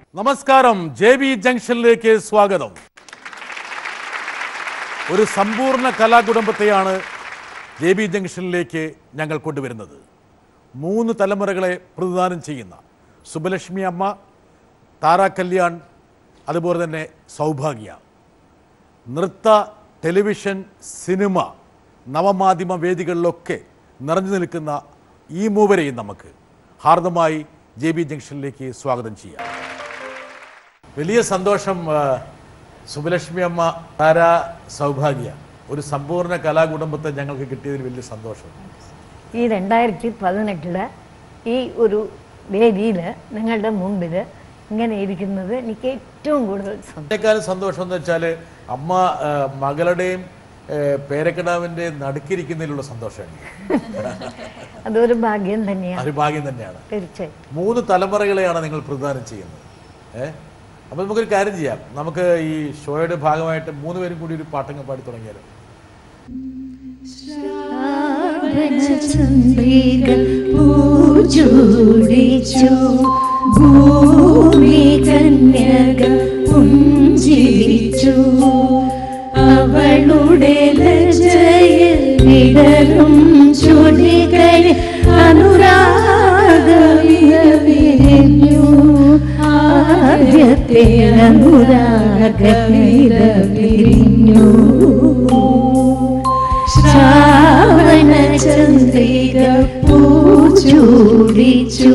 നമസ്കാരം J B ജംഗ്ഷനിലേക്ക് സ്വാഗതം ഒരു സമ്പൂർണ്ണ കലാകുടുംബത്തെയാണ് ജെ ബി ജംഗ്ഷനിലേക്ക് ഞങ്ങൾ കൊണ്ടുവരുന്നത് മൂന്ന് തലമുറകളെ പ്രതിദാനം ചെയ്യുന്ന സുബലക്ഷ്മി അമ്മ താര കല്യാൺ അതുപോലെ തന്നെ സൗഭാഗ്യ നൃത്ത ടെലിവിഷൻ സിനിമ നവമാധ്യമ വേദികളിലൊക്കെ നിറഞ്ഞു നിൽക്കുന്ന ഈ മൂവരെയും നമുക്ക് ഹാർദമായി ജെ ബി ജംഗ്ഷനിലേക്ക് സ്വാഗതം ചെയ്യാം വലിയ സന്തോഷം ആ, സുബലക്ഷ്മി അമ്മ താര സൗഭാഗ്യ ഒരു സമ്പൂർണ്ണ കലാകുടുംബത്തെ ഞങ്ങൾക്ക് കിട്ടിയതിൽ വലിയ സന്തോഷം ഈ രണ്ടായിരത്തി പതിനെട്ടില് ഈ ഒരു വേദിയിൽ നിങ്ങളുടെ മുമ്പിൽ ഇങ്ങനെ ഇരിക്കുന്നത് എനിക്ക് ഏറ്റവും കൂടുതൽ സന്തോഷം അതിനേക്കാളും സന്തോഷം എന്ന് വെച്ചാൽ അമ്മ ആ, മകളുടെയും ആ, പേരക്കിടാവിൻ്റെ നടുക്കിരിക്കുന്നതിലുള്ള സന്തോഷമാണ് അതൊരു ഭാഗ്യം തന്നെയാണ് ഒരു ഭാഗ്യം തന്നെയാണ് തീർച്ചയായും മൂന്ന് തലമുറകളെയാണ് നിങ്ങൾ പ്രദാനം ചെയ്യുന്നത് ഏ അപ്പോൾ നമുക്കൊരു കാര്യം ചെയ്യാം നമുക്ക് ഈ ഷോയുടെ ഭാഗമായിട്ട് മൂന്ന് പേരും കൂടി ഒരു പാട്ടങ്ങ് പാടി തുടങ്ങിയാലോ ചന്ദ്രികൾ പൂജൂടിച്ചു ഭൂമി കന്യക പുഞ്ചിരിച്ചു അവളുടെ ലജയിൽ വിടരും ചുടികൾ അനുരാഗവിരവിരിഞ്ഞു ആദ്യത്തെ അനുരാഗവിരവിരിഞ്ഞു ശ്രാവണ ചന്ദ്രിക പൂച്ചൂടിച്ചു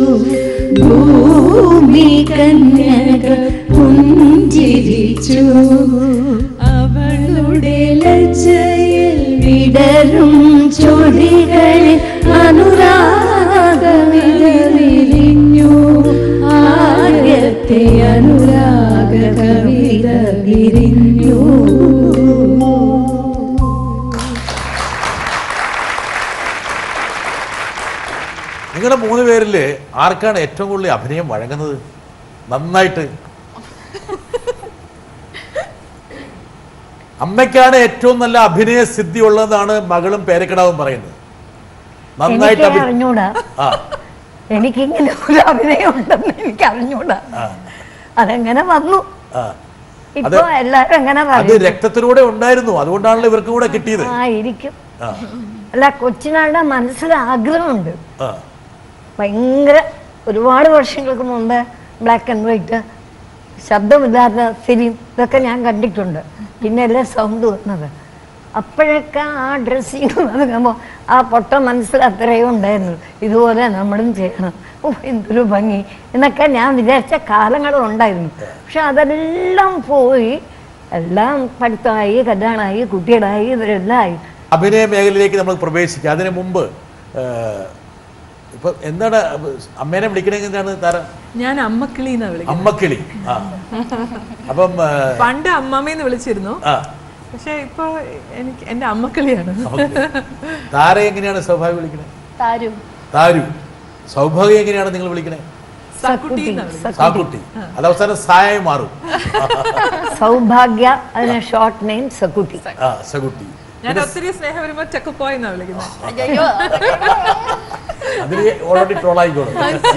ഭൂമി കന്യക പുഞ്ചിരിച്ചു അവളുടെ ലജ്ജയിൽ വിടരും ചൊടികളിൽ അനുരാഗമിരവിരിഞ്ഞു ആദ്യത്തെ അനുരാഗ കവിത വിരിഞ്ഞു നിങ്ങളുടെ മൂന്ന് പേരിൽ ആർക്കാണ് ഏറ്റവും കൂടുതൽ അഭിനയം വഴങ്ങുന്നത് നന്നായിട്ട് അമ്മയ്ക്കാണ് ഏറ്റവും നല്ല അഭിനയ സിദ്ധി ഉള്ളതാണ് മകളും പേരക്കിടാവും പറയുന്നത് നന്നായിട്ട് എനിക്ക് അഭി- അറിഞ്ഞൂടാ ആ എനിക്കിങ്ങനെ ഒരു അഭിനയം ഉണ്ടെന്ന് എനിക്ക് അറിഞ്ഞൂടാ ആ, അതെങ്ങനെ വന്നു ആ. ഇപ്പൊ എല്ലാരും അങ്ങനെ അത് പറയും രക്തത്തിലൂടെ ഉണ്ടായിരുന്നു അതുകൊണ്ടാണല്ലോ ഇവർക്കും കൂടെ കിട്ടിയത് ആ ഇരിക്കും ആ, അല്ല കൊച്ചിനാളുടെ മനസ്സിൽ ആഗ്രഹമുണ്ട് ആ, ഭയങ്കര ഒരുപാട് വർഷങ്ങൾക്ക് മുമ്പ് ബ്ലാക്ക് ആൻഡ് വൈറ്റ് ശബ്ദമില്ലാത്ത ഫിലിം ഇതൊക്കെ ഞാൻ കണ്ടിട്ടുണ്ട് പിന്നെ അല്ലേ സൗണ്ട് വന്നത് അപ്പോഴൊക്കെ ആ ഡ്രസ്സിങ് നടക്കുമ്പോൾ ആ പൊട്ട മനസ്സിൽ അത്രയും ഉണ്ടായിരുന്നു ഇതുപോലെ നമ്മളും ചെയ്യണം ഓ എന്തൊരു ഭംഗി എന്നൊക്കെ ഞാൻ വിചാരിച്ച കാലങ്ങളും ഉണ്ടായിരുന്നു പക്ഷെ അതെല്ലാം പോയി എല്ലാം പഠിത്തമായി കല്യാണമായി കുട്ടികളായി ഇവരെല്ലാം ആയി അഭിനയ മേഖലയിലേക്ക് നമ്മൾ പ്രവേശിക്കുക അതിനു മുമ്പ് ആ, ഇപ്പൊ എന്താണ് അമ്മേനെ വിളിക്കണമെങ്കിൽ എന്താണ് താര ഞാൻ അമ്മക്കിളി എന്നാ വിളിക്കുന്നത് അമ്മക്കിളി ആ അപ്പം ആ, പണ്ട് അമ്മാമ്മയെന്ന് വിളിച്ചിരുന്നു ആ പക്ഷെ ഇപ്പൊ എനിക്ക് എന്റെ അമ്മക്കിളിയാണ് അമ്മക്കിളി. താര എങ്ങനെയാണ് സൗഭാഗ്യം വിളിക്കണേ താരു താരു സൗഭാഗ്യം എങ്ങനെയാണ് നിങ്ങൾ വിളിക്കണേ സക്കുട്ടി എന്നാ വിളിക്കുന്നത് സാക്കുട്ടി അത് അവസാനം സായായി മാറും സൗഭാഗ്യ അതിന് ഷോർട്ട് നെയിം സക്കുട്ടി ആ സകുട്ടി ഞാൻ ഒത്തിരി സ്നേഹം വരുമ്പോ ചെക്കപ്പോയി എന്നാ വിളിക്കുന്നത് അതിന് ഓൾറെഡി ട്രോളായിക്കോളും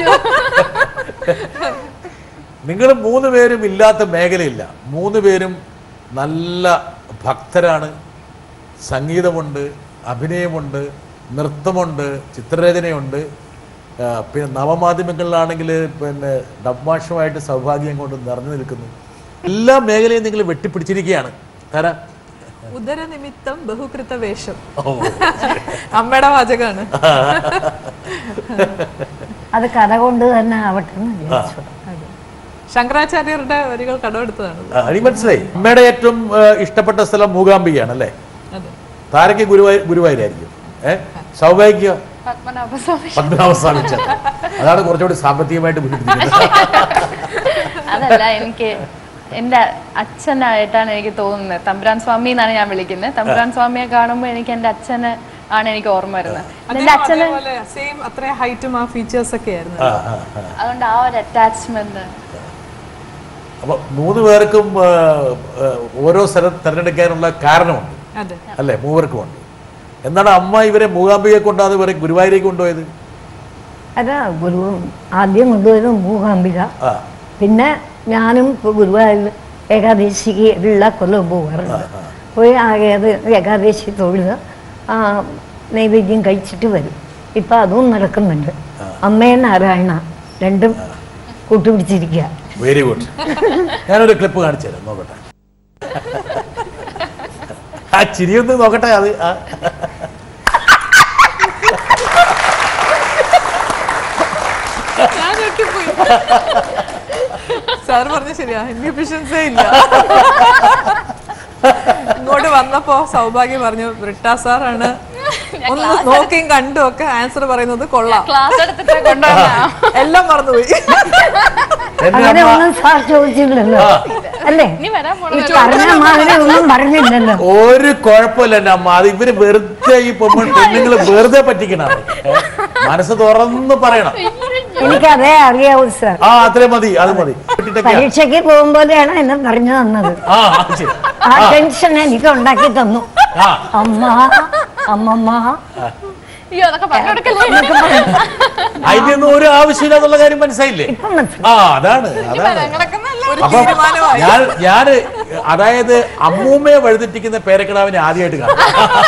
നിങ്ങൾ മൂന്ന് പേരും ഇല്ലാത്ത മേഖലയില്ല മൂന്ന് പേരും നല്ല ഭക്തരാണ് സംഗീതമുണ്ട് അഭിനയമുണ്ട് നൃത്തമുണ്ട് ചിത്രരചനയുണ്ട് ആ, പിന്നെ നവമാധ്യമങ്ങളിലാണെങ്കിൽ പിന്നെ ഡബ്മാഷുമായിട്ട് സൗഭാഗ്യം കൊണ്ട് നിറഞ്ഞു നിൽക്കുന്നു എല്ലാ മേഖലയും നിങ്ങൾ വെട്ടിപ്പിടിച്ചിരിക്കുകയാണ് തരാ ഉദരനിമിത്തം ബഹുകൃത വേഷം അമ്മയുടെ വാചകമാണ് അത് കഥ കൊണ്ട് തന്നെ ആവട്ടെ എന്ന് വിചാരിച്ചു അതെ. ശങ്കരാചാര്യരുടെ വരികൾ കടമെടുത്തതാണ് ആ, എനിക്ക് മനസ്സിലായി അമ്മയുടെ ഏറ്റവും ആ, ഇഷ്ടപ്പെട്ട സ്ഥലം മൂകാംബികയാണ് അല്ലേ അതെ താരയ്ക്ക് ഗുരുവായൂർ ഗുരുവായൂരായിരിക്കും ഏഹ് സൗഭാഗ്യ പത്മനാഭസ്വാമി പത്മനാഭസ്വാമി ക്ഷേത്രം അതാണ് കുറച്ചുകൂടി സാമ്പത്തികമായിട്ട് ബുദ്ധിമുട്ടിക്കുന്നത് അതല്ല എനിക്ക് എന്റെ അച്ഛനായിട്ടാണ് എനിക്ക് തോന്നുന്നത് തമ്പുരാൻ സ്വാമി എന്നാണ് ഞാൻ വിളിക്കുന്നത് തമ്പുരാൻ സ്വാമിയെ കാണുമ്പോൾ എനിക്ക് എന്റെ അച്ഛന് ആണ് എനിക്ക് ഓർമ്മ വരുന്നത് എന്റെ അച്ഛന് സെയിം അത്രയും ഹൈറ്റും ആ ഫീച്ചേഴ്സ് ഒക്കെ ആയിരുന്നു ആ, ആ, ആ. അതുകൊണ്ട് ആ ഒരു അറ്റാച്ച്മെന്റ് അപ്പൊ മൂന്ന് പേർക്കും ആ, ആ, ഓരോ സ്ഥലം തിരഞ്ഞെടുക്കാനുള്ള കാരണമുണ്ട് അതെ അല്ലേ മൂവർക്കുമുണ്ട് എന്താണ് അമ്മ ഇവരെ മൂകാംബികയെ കൊണ്ടാണ് ഇവരെ ഗുരുവായൂരേക്ക് കൊണ്ടുപോയത് അത് ഗുരു ആദ്യം കൊണ്ടുവരുന്നത് മൂകാംബിക ആ പിന്നെ ഞാനും ഇപ്പോൾ ഗുരുവായൂർ ഏകാദശിക്ക് എല്ലാ കൊല്ലവും പോകാറുണ്ട് പോയി ആകെ അത് ഏകാദശി തൊഴുത് ആ നൈവേദ്യം കഴിച്ചിട്ട് വരും ഇപ്പം അതും നടക്കുന്നുണ്ട് അമ്മയെ നാരായണ രണ്ടും കൂട്ടുപിടിച്ചിരിക്കുക വെരി ഗുഡ് ഞാനൊരു ക്ലിപ്പ് കാണിച്ചു തരാം നോക്കട്ടെ ആ ചിരിയൊന്ന് നോക്കട്ടെ അത് ആ. ഞാൻ ഞെട്ടിപ്പോയി സാർ പറഞ്ഞ ശരിയാ ഇൻഹിബിഷൻസേ ഇല്ല ഇങ്ങോട്ട് വന്നപ്പോ സൗഭാഗ്യം പറഞ്ഞു റിട്ട സാറാണ് ഒന്ന് നോക്കിയും കണ്ടും ഒക്കെ ആൻസർ പറയുന്നത് കൊള്ളാം ക്ലാസ് എടുത്തിട്ട് കൊണ്ടുവന്ന എല്ലാം മറന്നുപോയി എന്നെ അങ്ങനെ അമ്മ ഒന്നും സാർ ചോദിച്ചില്ലല്ലോ അല്ലേ ഇനി വരാൻ പോണ ഈ പറഞ്ഞ മാതിരി ഒന്നും പറഞ്ഞില്ലല്ലോ ഒരു കുഴപ്പമില്ല എൻ്റെ അമ്മ അത് ഇവര് വെറുതെ ഈ പൊമ്മൺ പെണ്ണുങ്ങൾ വെറുതെ പറ്റിക്കണം മനസ്സ് തുറന്ന് പറയണം എനിക്ക് അതേ അറിയാവൂ സാർ ആ അത്രയും മതി അത് മതി കിട്ടിയിട്ടൊക്കെയാ. പരീക്ഷയ്ക്ക് പോകുമ്പോഴാണ് എന്നെ പറഞ്ഞു തന്നത് ആ അത് ശരി ആ ടെൻഷൻ എനിക്ക് ഉണ്ടാക്കി തന്നു ആ അമ്മ അമ്മമ്മ അയ്യോ അതൊക്കെ പറഞ്ഞു കൊടുക്കല്ലേ എന്നൊക്കെ പറഞ്ഞു. അതിനൊന്നും ഒരു ആവശ്യമില്ല എന്നുള്ള കാര്യം മനസ്സിലായില്ലേ ഇപ്പം മനസ്സിലായി. ആ അതാണ് അതാണ് ഞങ്ങളൊക്കെ നല്ല ഒരു അപ്പം തീരുമാനമായി ഞാൻ ഞാൻ അതായത് അമ്മൂമ്മയെ വഴുതിട്ടിക്കുന്ന പേരക്കിടാവിനെ ആദ്യമായിട്ട് കാണാം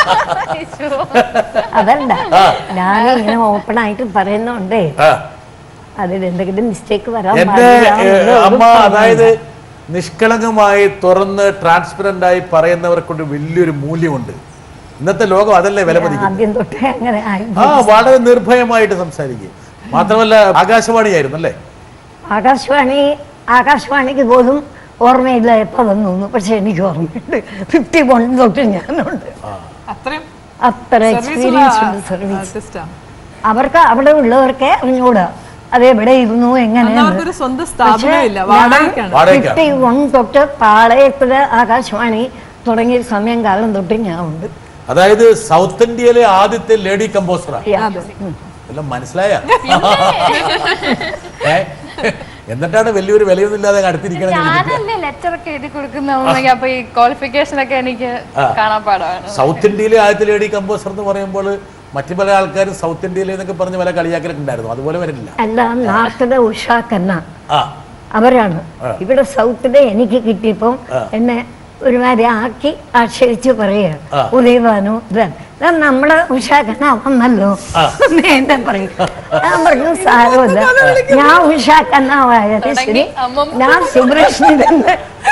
അതല്ല ആ. ഞാൻ ഇങ്ങനെ ഓപ്പൺ ആയിട്ട് പറയുന്നുണ്ടേ ആ. അതിൽ എന്തെങ്കിലും മിസ്റ്റേക്ക് വരാൻ എന്റെ പാടില്ല ഏ, എന്നുള്ള ഒരു അമ്മ തോന്നൽ. അതായത് നിഷ്കളങ്കമായി തുറന്ന് ട്രാൻസ്പെറന്റ് ആയി പറയുന്നവർക്കൊണ്ട് വലിയൊരു മൂല്യമുണ്ട് ഇന്നത്തെ ലോകം അതല്ലേ വിലമതിക്കുന്നത് ആദ്യം തൊട്ടേ അങ്ങനെ ആയി ആ വളരെ നിർഭയമായിട്ട് സംസാരിക്കും മാത്രമല്ല ആകാശവാണിയായിരുന്നു അല്ലേ ആകാശവാണി ആകാശവാണിക്ക് പോലും ഓർമ്മയില്ല എപ്പോ വന്നു എന്ന്. പക്ഷെ എനിക്ക് ഓർമ്മയുണ്ട് ഫിഫ്റ്റി വൺ തൊട്ട് ഞാനുണ്ട് അത്രയും അത്ര എക്സ്പീരിയൻസ് ഉണ്ട് സർവീസ് ആർട്ടിസ്റ്റാണ് അവർക്ക് അവിടെ ഉള്ളവർക്കെ അറിഞ്ഞൂടാ അത് എവിടെ ഇരുന്നു അന്ന് എങ്ങനെയാണ് അവർക്കൊരു സ്വന്തം സ്ഥാപനമില്ല വാടകയ്ക്കാണ് വാടകയ്ക്കാണ്. ഫിഫ്റ്റി വൺ തൊട്ട് പാളയത്തില് ആകാശവാണി തുടങ്ങിയ സമയം കാലം തൊട്ട് ഞാൻ ഉണ്ട് അതായത് സൗത്ത് ഇന്ത്യയിലെ ആദ്യത്തെ ലേഡി കമ്പോസറാണ് അതെ എല്ലാം മനസ്സിലായ ഏ എന്നിട്ടാണ് വലിയൊരു വിലയൊന്നും ഇല്ലാതെ അടുത്തിരിക്കണം എന്ന് വിചാരിക്കുക. ഞാനല്ലേ ലെറ്റർ ഒക്കെ എഴുതി കൊടുക്കുന്ന അപ്പൊ ഈ ക്വാളിഫിക്കേഷൻ ഒക്കെ എനിക്ക് കാണാൻ പാടാണ് സൗത്ത് ഇന്ത്യയിലെ ആദ്യത്തെ ലേഡി കമ്പോസർ എന്ന് പറയുമ്പോൾ മറ്റു പല ആൾക്കാരും സൗത്ത് ഇന്ത്യയിലെ എന്നൊക്കെ പറഞ്ഞ് പല കളിയാക്കലൊക്കെ ഉണ്ടായിരുന്നു അതുപോലെ വരില്ല അല്ല നാട്ടിലെ ഉഷാ കന്ന ആ അവരാണ് ഇവിടെ സൗത്തിലെ എനിക്ക് കിട്ടിയപ്പം എന്നെ ഒരുമാതിരി ആക്കി ആക്ഷേപിച്ച് ആ. പറയുക ഉദയവാനു ഇതാ ഇതാ നമ്മുടെ ഉഷാക്കന വന്നല്ലോ എന്ന് എന്നെ പറയും ഞാൻ പറഞ്ഞു സാരമില്ല ഞാൻ ഉഷാക്കന്നാവായത് ശരി തുടങ്ങി, അമ്മമ്മ. ഞാൻ സുബ്രഷ്ണിതന്റെ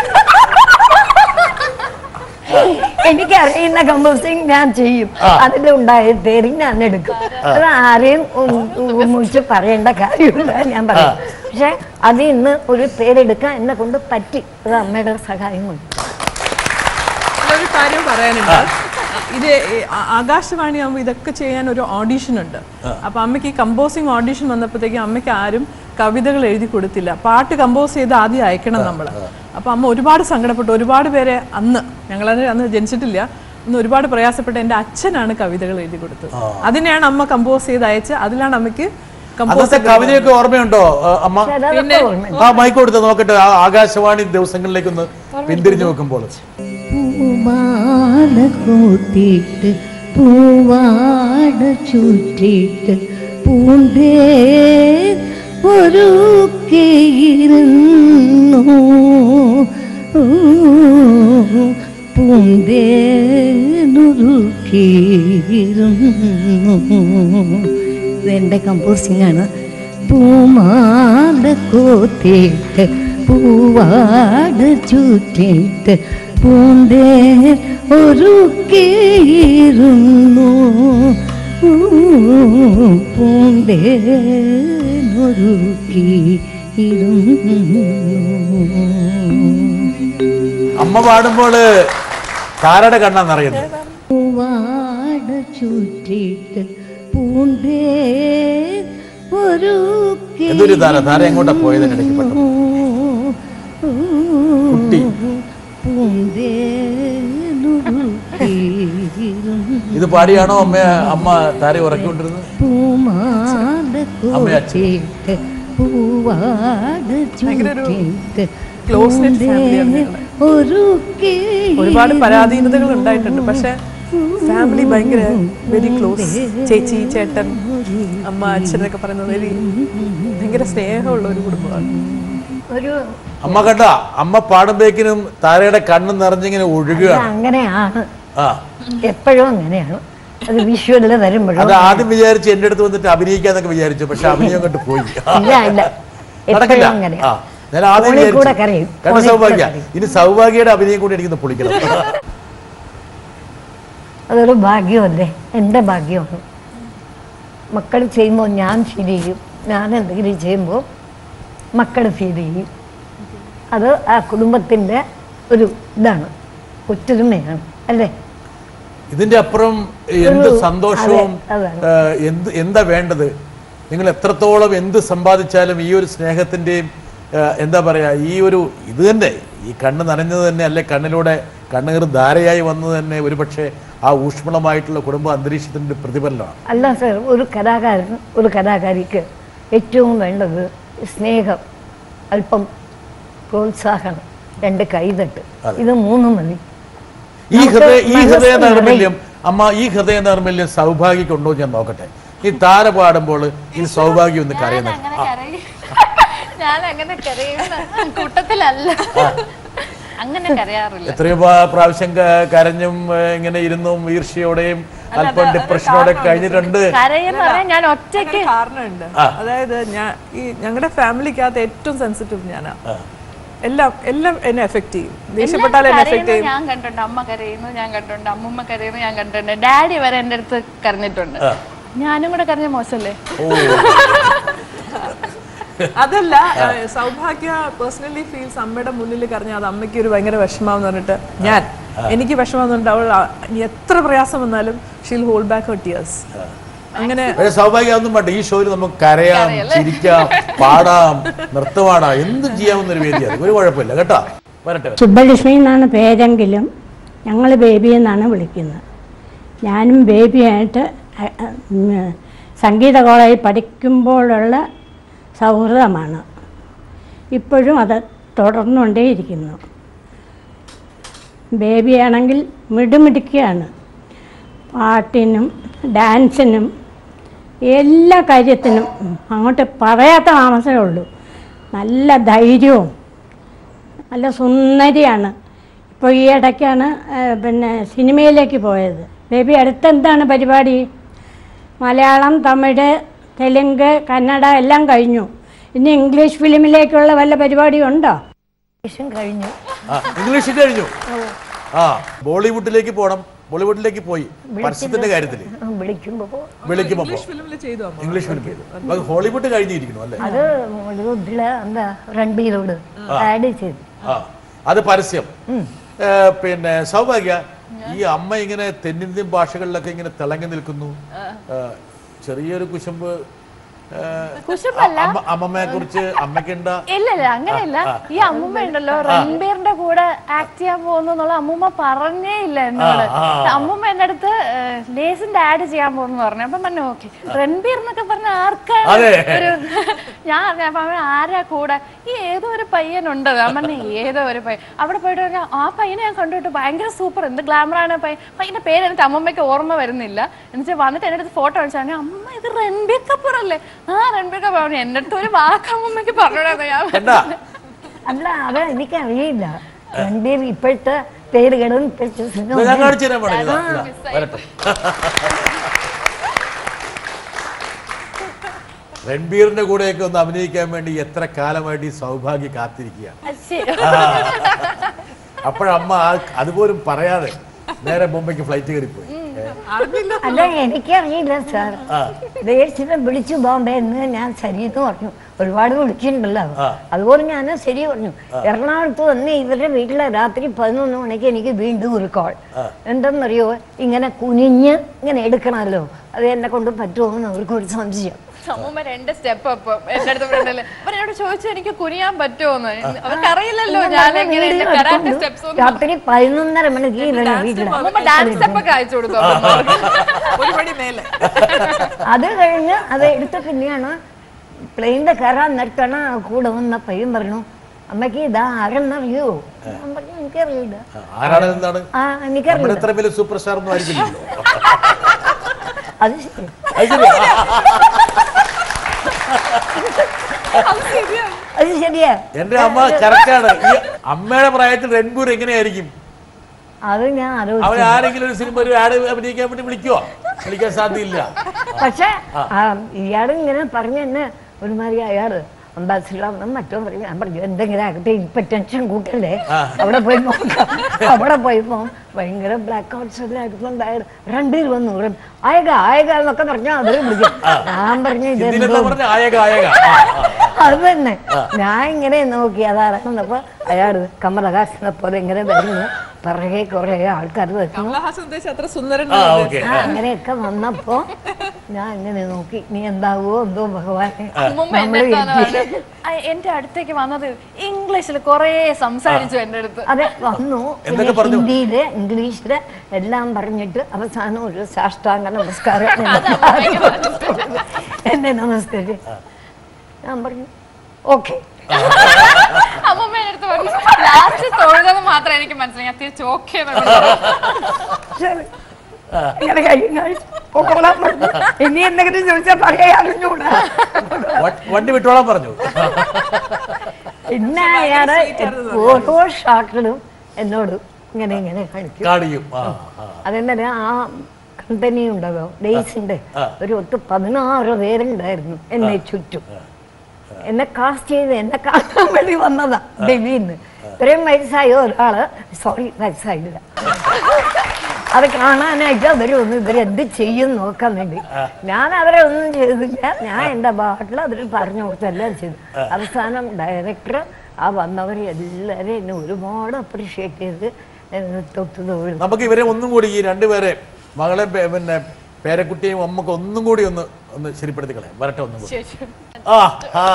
എനിക്ക് അറിയുന്ന കമ്പോസിങ് ഞാൻ ചെയ്യും അതിലുണ്ടായ പേര് ഞാൻ എടുക്കും അത് ആരെയും മുറിച്ച് പറയേണ്ട കാര്യമില്ല ഞാൻ പറയും പക്ഷെ അത് ഇന്ന് ഒരു പേരെടുക്കാൻ എന്നെ കൊണ്ട് പറ്റി അത് അമ്മയുടെ സഹായം കൊണ്ട് ഒരു കാര്യം പറയാനുണ്ട് ഇത് ആ- ആകാശവാണി ആകുമ്പോൾ ഇതൊക്കെ ചെയ്യാൻ ഒരു ഓഡീഷൻ ഉണ്ട് അപ്പൊ അമ്മയ്ക്ക് ഈ കമ്പോസിങ് ഓഡീഷൻ വന്നപ്പോഴത്തേക്കും അമ്മയ്ക്ക് ആരും കവിതകൾ എഴുതി കൊടുത്തില്ല പാട്ട് കമ്പോസ് ചെയ്ത് ആദ്യം അയക്കണം നമ്മൾ അപ്പൊ അമ്മ ഒരുപാട് സങ്കടപ്പെട്ടു ഒരുപാട് പേരെ അന്ന് ഞങ്ങളത് അന്ന് ജനിച്ചിട്ടില്ല അന്ന് ഒരുപാട് പ്രയാസപ്പെട്ട് എൻ്റെ അച്ഛനാണ് കവിതകൾ എഴുതി കൊടുത്തത് അതിനെയാണ് അമ്മ കമ്പോസ് ചെയ്ത് അയച്ച് അതിലാണ് അമ്മയ്ക്ക് കമ്പോസ് അന്നത്തെ കവിതയൊക്കെ ഓർമ്മയുണ്ടോ ആ, അമ്മ പക്ഷെ അതൊക്കെ ഓർമ്മയുണ്ട് ആ മൈക്ക് കൊടുത്ത് നോക്കട്ടെ ആ ആകാശവാണി ദിവസങ്ങളിലേക്കൊന്ന് പിന്തിരിഞ്ഞു നോക്കുമ്പോൾ പൂമാല കൂത്തിട്ട് പൂവാട ചുറ്റിട്ട് പൂണ്ടേ ഒരുക്കിയിരുന്നു പൂന്തേനുരുക്കിയിരുന്നു ഇതെൻ്റെ കമ്പോസിംഗ് ആണ് പൂമാല കോത്തിട്ട് പൂവാട ചുറ്റിട്ട് പൂന്തേ ഒരുക്കിയിരുന്നു പൂന്തേ ഒരുക്കിയിരുന്നു അമ്മ പാടുമ്പോൾ താരയുടെ കണ്ണാന്നറിയുന്നത് പൂവാട ചുറ്റിട്ട് പൂന്തേ ഒരു എന്തൊരു താര താര എങ്ങോട്ടാ പോയത് ഇടയ്ക്ക് പെട്ടെന്ന് കുട്ടി ഇത് പാടിയാണോ അമ്മ അമ്മ താര ഉറക്കിക്കൊണ്ടിരുന്നത് അമ്മയും അച്ഛനും. ഭയങ്കര ഒരു close knit family ആണ് ഞങ്ങള്. ഒരുക്കി ഒരുപാട് പരാധീനതകൾ ഉണ്ടായിട്ടുണ്ട് പക്ഷെ ഫാമിലി ഭയങ്കര വെരി ക്ലോസ് ചേച്ചി ചേട്ടൻ അമ്മ അച്ഛനൊക്കെ പറയുന്നത് വെരി ഭയങ്കര സ്നേഹമുള്ള ഒരു കുടുംബമാണ് ഒരു അമ്മ കണ്ട അമ്മ പാടുമ്പോഴേക്കിനും താരയുടെ കണ്ണ് നിറഞ്ഞിങ്ങനെ ഒഴുകുകയാണ് അങ്ങനെയാണ് ആ എപ്പോഴും അങ്ങനെയാണ് അത് വിഷ്വലിൽ വരുമ്പോഴും അത് ആദ്യം വിചാരിച്ച് എന്റെ അടുത്ത് വന്നിട്ട് അഭിനയിക്കാന്നൊക്കെ വിചാരിച്ചു പക്ഷെ അഭിനയം കൊണ്ട് പോയി ഇല്ല ഇല്ല നടക്കില്ല എപ്പോഴും അങ്ങനെ ആ ഞാൻ ആദ്യം ഫോണിൽ കൂടെ വിചാരിച്ചു. കരയും. കണ്ട ഫോണിൽ കൂടെ സൗഭാഗ്യ കരയും. ഇനി സൗഭാഗ്യയുടെ അഭിനയം കൂടി എനിക്കൊന്ന് പൊളിക്കണം അതൊരു ഭാഗ്യമല്ലേ എൻ്റെ ഭാഗ്യമാണ് മക്കൾ ചെയ്യുമ്പോൾ ഞാൻ ഫീൽ ചെയ്യും ഞാൻ എന്തെങ്കിലും ചെയ്യുമ്പോൾ മക്കൾ ഫീൽ ചെയ്യും അത് ആ കുടുംബത്തിൻ്റെ ഒരു ഇതാണ് ഒത്തൊരുമയാണ് അല്ലേ ഇതിന്റെ അപ്പുറം എന്ത് ഒരു- സന്തോഷവും അതെ, അതാണ്. ഏഹ്, എന്ത് എന്താ വേണ്ടത് നിങ്ങൾ എത്രത്തോളം എന്ത് സമ്പാദിച്ചാലും ഈ ഒരു സ്നേഹത്തിന്റെയും ഏഹ്, എന്താ പറയാ ഈ ഒരു ഇത് തന്നെ ഈ കണ്ണ് നനഞ്ഞത് തന്നെ അല്ലെ കണ്ണിലൂടെ കണ്ണീർ ധാരയായി വന്നത് തന്നെ ഒരുപക്ഷെ ആ ഊഷ്മളമായിട്ടുള്ള കുടുംബ അന്തരീക്ഷത്തിന്റെ പ്രതിഫലനമാണ് അല്ല സർ ഒരു കലാകാരൻ ഒരു കലാകാരിക്ക് ഏറ്റവും വേണ്ടത് സ്നേഹം അല്പം പ്രോത്സാഹനം രണ്ട് കൈതട്ട് ഇത് മൂന്നും മതി ഈ നമുക്ക് ഹൃദയ ഈ മനസ്സ് ഹൃദയ നിറയും. നൈർമല്യം അമ്മ ഈ ഹൃദയ നൈർമല്യം സൗഭാഗ്യക്കുണ്ടോ എന്ന് ഞാൻ നോക്കട്ടെ ഈ താര പാടുമ്പോൾ ഈ സൗഭാഗ്യം ഒന്ന് കരയുന്നത് അങ്ങനെ കരയും ഞാൻ അങ്ങനെ കരയുന്ന കൂട്ടത്തിലല്ല അങ്ങനെ കരയാറില്ല എത്രയോ പ്രാ- പ്രാവശ്യം ക- കരഞ്ഞും ഏഹ്, ഇങ്ങനെ ഇരുന്നും ഈർഷ്യയോടെയും അല്പം ഡിപ്രഷനോടെ കഴിഞ്ഞിട്ടുണ്ട് കരയെന്ന് പറഞ്ഞാൽ ഞാൻ ഒറ്റയ്ക്ക് അതിനൊരു കാരണമുണ്ട് അതായത് ഞാൻ ഈ ഞങ്ങളുടെ ഫാമിലിക്കകത്ത് ഏറ്റവും സെൻസിറ്റീവ് ഞാനാ എല്ലാം എല്ലാം എന്നെ എഫക്ട് ചെയ്യും ദേഷ്യപ്പെട്ടാൽ എന്നെ എഫക്ട് കരയുന്നത് ചെയ്യും ഞാൻ കണ്ടിട്ടുണ്ട് അമ്മ കരയുന്നു ഞാൻ കണ്ടിട്ടുണ്ട് അമ്മുമ്മ കരയുന്നു ഞാൻ കണ്ടിട്ടുണ്ട് ഡാഡി വരെ എൻ്റെ അടുത്ത് കരഞ്ഞിട്ടുണ്ട് ഞാനും കൂടെ കരഞ്ഞ മോശമല്ലേ ഓ അതല്ല ഏഹ്, സൗഭാഗ്യ പേഴ്സണലി ഫീൽസ് അമ്മയുടെ മുന്നിൽ കരഞ്ഞ അത് അമ്മയ്ക്ക് ഒരു ഭയങ്കര വിഷമാന്ന് പറഞ്ഞിട്ട് ഞാൻ എനിക്ക് വിഷമം പറഞ്ഞിട്ട് അവൾ ആ- ഇനി എത്ര പ്രയാസം വന്നാലും she'll hold back her tears അങ്ങനെ പക്ഷേ സൗഭാഗ്യം ഒന്നും വേണ്ട ഈ ഷോയിൽ നമുക്ക് കരയാം ചിരിക്കാം പാടാം നൃത്തമാടാം എന്തും ചെയ്യാവുന്ന ഒരു വേദിയാണ് ഒരു കുഴപ്പമില്ല കേട്ടോ വരട്ടെ വരട്ടെ. സുബ്ബലക്ഷ്മി എന്നാണ് പേരെങ്കിലും ഞങ്ങൾ ബേബി എന്നാണ് വിളിക്കുന്നത് ഞാനും ബേബിയായിട്ട് അ- അ- ഉം, സംഗീത കോളേജിൽ പഠിക്കുമ്പോഴുള്ള സൗഹൃദമാണ് ഇപ്പോഴും അത് തുടർന്നുകൊണ്ടേയിരിക്കുന്നു ബേബിയാണെങ്കിൽ മിടുമിടുക്കിയാണ് പാട്ടിനും ഡാൻസിനും എല്ലാ കാര്യത്തിനും അങ്ങോട്ട് പറയാത്ത താമസമേ ഉള്ളൂ നല്ല ധൈര്യവും നല്ല സുന്ദരിയാണ് ഇപ്പോൾ ഈ ഇടയ്ക്കാണ് ആ, പിന്നെ സിനിമയിലേക്ക് പോയത് ബേബി അടുത്തെന്താണ് പരിപാടി മലയാളം തമിഴ് തെലുങ്ക് കന്നഡ എല്ലാം കഴിഞ്ഞു ഇനി ഇംഗ്ലീഷ് ഫിലിമിലേക്കുള്ള വല്ല പരിപാടിയും ഉണ്ടോ വിഷം കഴിഞ്ഞു ആ ഇംഗ്ലീഷ് കഴിഞ്ഞു ആ ബോളിവുഡിലേക്ക് പോകണം ബോളിവുഡിലേക്ക് പോയി പരസ്യത്തിന്റെ കാര്യത്തിൽ ആ, വിളിക്കുമ്പോ പോ. വിളിക്കുമ്പോ പോ. ഫിലിമിൽ ചെയ്തു അമ്മ ഇംഗ്ലീഷ് ഫിലിം ചെയ്തു അപ്പൊ ഹോളിവുഡ് കഴിഞ്ഞിരിക്കുന്നു അല്ലേ അത് ഇതില് എന്താ രൺബീരോട് ആഡ് ചെയ്തു ആ അത് പരസ്യം ഏ, പിന്നെ സൗഭാഗ്യ ഈ അമ്മ ഇങ്ങനെ തെന്നിന്ത്യൻ ഭാഷകളിലൊക്കെ ഇങ്ങനെ തിളങ്ങി നിൽക്കുന്നു ഏ, ചെറിയൊരു കുശുമ്പ് ഏ, കുശുമ്പല്ല. അമ്മ- അമ്മമ്മയെ കുറിച്ച് അമ്മയ്ക്കുണ്ട ഇല്ല ഇല്ല അങ്ങനെയല്ല ഈ അമ്മൂമ്മ ഉണ്ടല്ലോ റൺബീറിന്റെ കൂടെ ആക്ട് ചെയ്യാൻ പോകുന്നു എന്നുള്ള അമ്മൂമ്മ പറഞ്ഞേ ഇല്ല എന്നോട് അമ്മൂമ്മ എന്റെ അടുത്ത് ലേസിന്റെ ആഡ് ചെയ്യാൻ പോകുന്നു പറഞ്ഞു അപ്പൊ പറഞ്ഞു ഓക്കെ റൺബീർ എന്നൊക്കെ പറഞ്ഞ ആർക്കാണ് അതെ. ഒരു ഞാൻ അറിഞ്ഞ അപ്പൊ അവൻ ആരാ കൂടെ ഈ ഏതോ ഒരു പയ്യനുണ്ട് ഞാൻ പറഞ്ഞു ഏതോ ഒരു പയ്യൻ അവിടെ പോയിട്ട് പറഞ്ഞു, ആ പയ്യനെ ഞാൻ കണ്ടുവിട്ട് ഭയങ്കര സൂപ്പർ എന്ത് ഗ്ലാമറാണ് പയ്യൻ പയ്യന്റെ പേര് എനിക്ക് അമ്മമ്മയ്ക്ക് ഓർമ്മ വരുന്നില്ല എന്നുവെച്ചാൽ വന്നിട്ട് എന്റെ അടുത്ത് ഫോട്ടോ കാണിച്ചു പറഞ്ഞു അമ്മ ഇത് റൺബീർ കപ്പൂർ അല്ലേ ആ റൺബീർ കപ്പൂർ പറഞ്ഞു എന്റെ അടുത്ത് ഒരു വാക്ക് അമ്മമ്മയ്ക്ക് പറഞ്ഞോടാ ഞാൻ കണ്ടാ അല്ല അത് എനിക്കറിയില്ല രൺബീർ ഇപ്പോഴത്തെ പേരുകളും ഇപ്പോഴത്തെ ഇത് സിനിമ ഞാൻ കാണിച്ചു തരാൻ പാടില്ല ഇതാ, ഇതാ, വരട്ടെ രൺബീറിന്റെ കൂടെയൊക്കെ ഒന്ന് അഭിനയിക്കാൻ വേണ്ടി എത്ര കാലമായിട്ട് ഈ സൗഭാഗ്യ കാത്തിരിക്കുകയാണ് അശ്ശി. അപ്പോഴമ്മ ആ- അതുപോലും പറയാതെ നേരെ മുംബൈക്ക് ഫ്ലൈറ്റ് കയറിപ്പോയി ഏ, അല്ല എനിക്കറിയില്ല സാർ ദേശിനെ വിളിച്ചു ബോംബെ എന്ന് ഞാൻ ശരിയെന്ന് പറഞ്ഞു ഒരുപാട് വിളിച്ചിട്ടുണ്ടല്ലോ ആ. അതുപോലെ ഞാൻ ശരി പറഞ്ഞു എറണാകുളത്ത് വന്ന് ഇവരുടെ വീട്ടിലെ രാത്രി പതിനൊന്ന് മണിക്ക് എനിക്ക് വീണ്ടും ഒരു കോൾ എന്തെന്നറിയോ ഇങ്ങനെ കുനിഞ്ഞ് ഇങ്ങനെ എടുക്കണമല്ലോ അത് എന്നെ കൊണ്ട് പറ്റുമോ എന്ന് അവർക്ക് ഒരു സംശയം അമ്മൂമ്മ രണ്ട് സ്റ്റെപ്പ് അപ്പം എന്റെ അടുത്ത് ഫ്രണ്ടില് അപ്പൊ എന്നോട് ചോദിച്ചു എനിക്ക് കുനിയാൻ പറ്റുമോന്ന് അവർക്ക് അറിയില്ലല്ലോ ഞാൻ എങ്ങനെ എന്റെ കരാട്ടെ സ്റ്റെപ്സ് രാത്രി പതിനൊന്നര മണിക്ക് ഇവരുടെ വീട്ടിലെ അമ്മൂമ്മ ഡാൻസ് സ്റ്റെപ്പ് ഒക്കെ അയച്ചു കൊടുത്തു അമ്മൂമ്മ. ഒരു പടി മേലെ അത് കഴിഞ്ഞ് അത് എടുത്ത പിന്നെയാണ് പ്ലെയിനിന്റെ കയറാൻ നിർത്തണ കൂടെ വന്ന പയ്യൻ പറഞ്ഞു അമ്മയ്ക്ക് ഇതാ ആരെന്നറിയോ ഞാൻ പറഞ്ഞു എനിക്കറിയില്ല ആരാണ് എന്താണ് ആ നമ്മുടെ എനിക്കറിയില്ല ഇത്ര വലിയ സൂപ്പർ സ്റ്റാർ ഒന്നും ആയിരിക്കില്ലല്ലോ അത് ശരി അത് ശരി. അത് ശരിയാണ് അത് ശരിയാ എന്റെ അമ്മ കറക്റ്റാണ് ഈ അമ്മയുടെ പ്രായത്തിൽ രൺപൂർ എങ്ങനെയായിരിക്കും അത് ഞാൻ അവൻ ആലോചിച്ചു ആരെങ്കിലും ഒരു സിനിമ ഒരു ആഡ് അഭിനയിക്കാൻ വേണ്ടി വിളിക്കുവോ വിളിക്കാൻ സാധ്യയില്ല പക്ഷെ ഇയാൾ ഇങ്ങനെ പറഞ്ഞു തന്നെ ഒരുമാതിരി അയാള് അംബാസിഡറാണെന്നും മറ്റോ പറഞ്ഞു ഞാൻ പറഞ്ഞു എന്തെങ്കിലും ആകട്ടെ ഇപ്പൊ ടെൻഷൻ കൂട്ടല്ലേ അവിടെ പോയി നോക്കാം അവിടെ പോയപ്പോ ഭയങ്കര ബ്ലാക്ക് ഔട്ട്സ് എല്ലാം എടുക്കുന്നുണ്ടായത് രണ്ടുപേര് വന്നു ഉടൻ, ആയക ആയക എന്നൊക്കെ പറഞ്ഞാൽ അവര് വിളിക്കും ഞാൻ പറഞ്ഞു ഹിന്ദിയിലെന്താ ഇതെന്തോ പറഞ്ഞ ആയക ആയക ആ, ആ. അത് തന്നെ ഞാൻ ഇങ്ങനെ നോക്കി അതാണെന്നപ്പോ അയാൾ കമലഹാസനെ പോലെ ഇങ്ങനെ വരുന്നു പിറകെ കുറെ ആൾക്കാർ വരുന്നു കമലഹാസൻ ഉദ്ദേശിച്ച അത്ര സുന്ദരൻ ആ ഓക്കെ ആ, അങ്ങനെയൊക്കെ വന്നപ്പോ ഞാൻ ഇങ്ങനെ നോക്കി നീ എന്താവോ എന്തോ ഭഗവാനെ മുമ്പ് നമ്മള് എന്റെ അടുത്താണ് വീട്ടില് വന്നത്. ആ, എന്റെ അടുത്തേക്ക് വന്നത് ഇംഗ്ലീഷിൽ കുറേ സംസാരിച്ചു എന്റെ അടുത്ത് അതെ വന്നു പിന്നെ എന്തൊക്കെ പറഞ്ഞു? ഹിന്ദിയില് ഇംഗ്ലീഷില് എല്ലാം പറഞ്ഞിട്ട് അവസാനം ഒരു സാഷ്ടാംഗ നമസ്കാരം എന്നെ നമസ്കരിച്ച് ഞാൻ പറഞ്ഞു ഓക്കെ അമ്മമ്മയുടെ അടുത്ത് പറഞ്ഞു ലാസ്റ്റ് തൊഴുന്നത് മാത്രം എനിക്ക് മനസ്സിലായി ഞാൻ തിരിച്ച് ഓക്കെ ശരി ഇങ്ങനെ കഴിയും കഴിച്ച് പൊക്കോളാൻ പറഞ്ഞു ഇനി എന്തെങ്കിലും ചോദിച്ചാൽ പറയാ അറിഞ്ഞൂടാ വ- വണ്ടി വിട്ടോളാൻ പറഞ്ഞു പിന്നെ അയാള് ഓരോ ഷാട്ടിലും എന്നോട് ഇങ്ങനെ ഇങ്ങനെ കാണിക്കും കാണിക്കും ആ ആ അതെന്താ ആ കമ്പനി ഉണ്ടല്ലോ ഡേയ്സിന്റെ ഒരു ഒത്ത് പതിനാറ് പേരുണ്ടായിരുന്നു എന്നെ ചുറ്റും എന്നെ കാസ്റ്റ് ചെയ്ത് എന്നെ കാണാൻ വേണ്ടി വന്നതാ ഡൽഹിയിൽ നിന്ന് ഇത്രയും വയസ്സായ ഒരാള് സോറി വയസ്സായില്ല അത് കാണാനായിട്ട് അവര് ഒന്ന് ഇവരെന്ത് ചെയ്യും നോക്കാൻ വേണ്ടി ഞാൻ അവരെ ഒന്നും ചെയ്തില്ല ഞാൻ എൻ്റെ പാട്ടിൽ അതിൽ പറഞ്ഞു കൊടുത്തെല്ലാം ചെയ്തു അവസാനം ഡയറക്ടർ ആ വന്നവരെ എല്ലാവരും എന്നെ ഒരുപാട് അപ്രീഷിയേറ്റ് ചെയ്ത് എന്നെ തൊട്ട് തൊഴിൽ നമുക്ക് ഇവരെ ഒന്നും കൂടി ഈ രണ്ടുപേരെ മകളെ പേ- പിന്നെ പേരക്കുട്ടിയും അമ്മക്ക് ഒന്നും കൂടി ഒന്ന് ഒന്ന് ശരിപ്പെടുത്തി കളയാം വരട്ടെ ഒന്നും കൂടി ആ ആ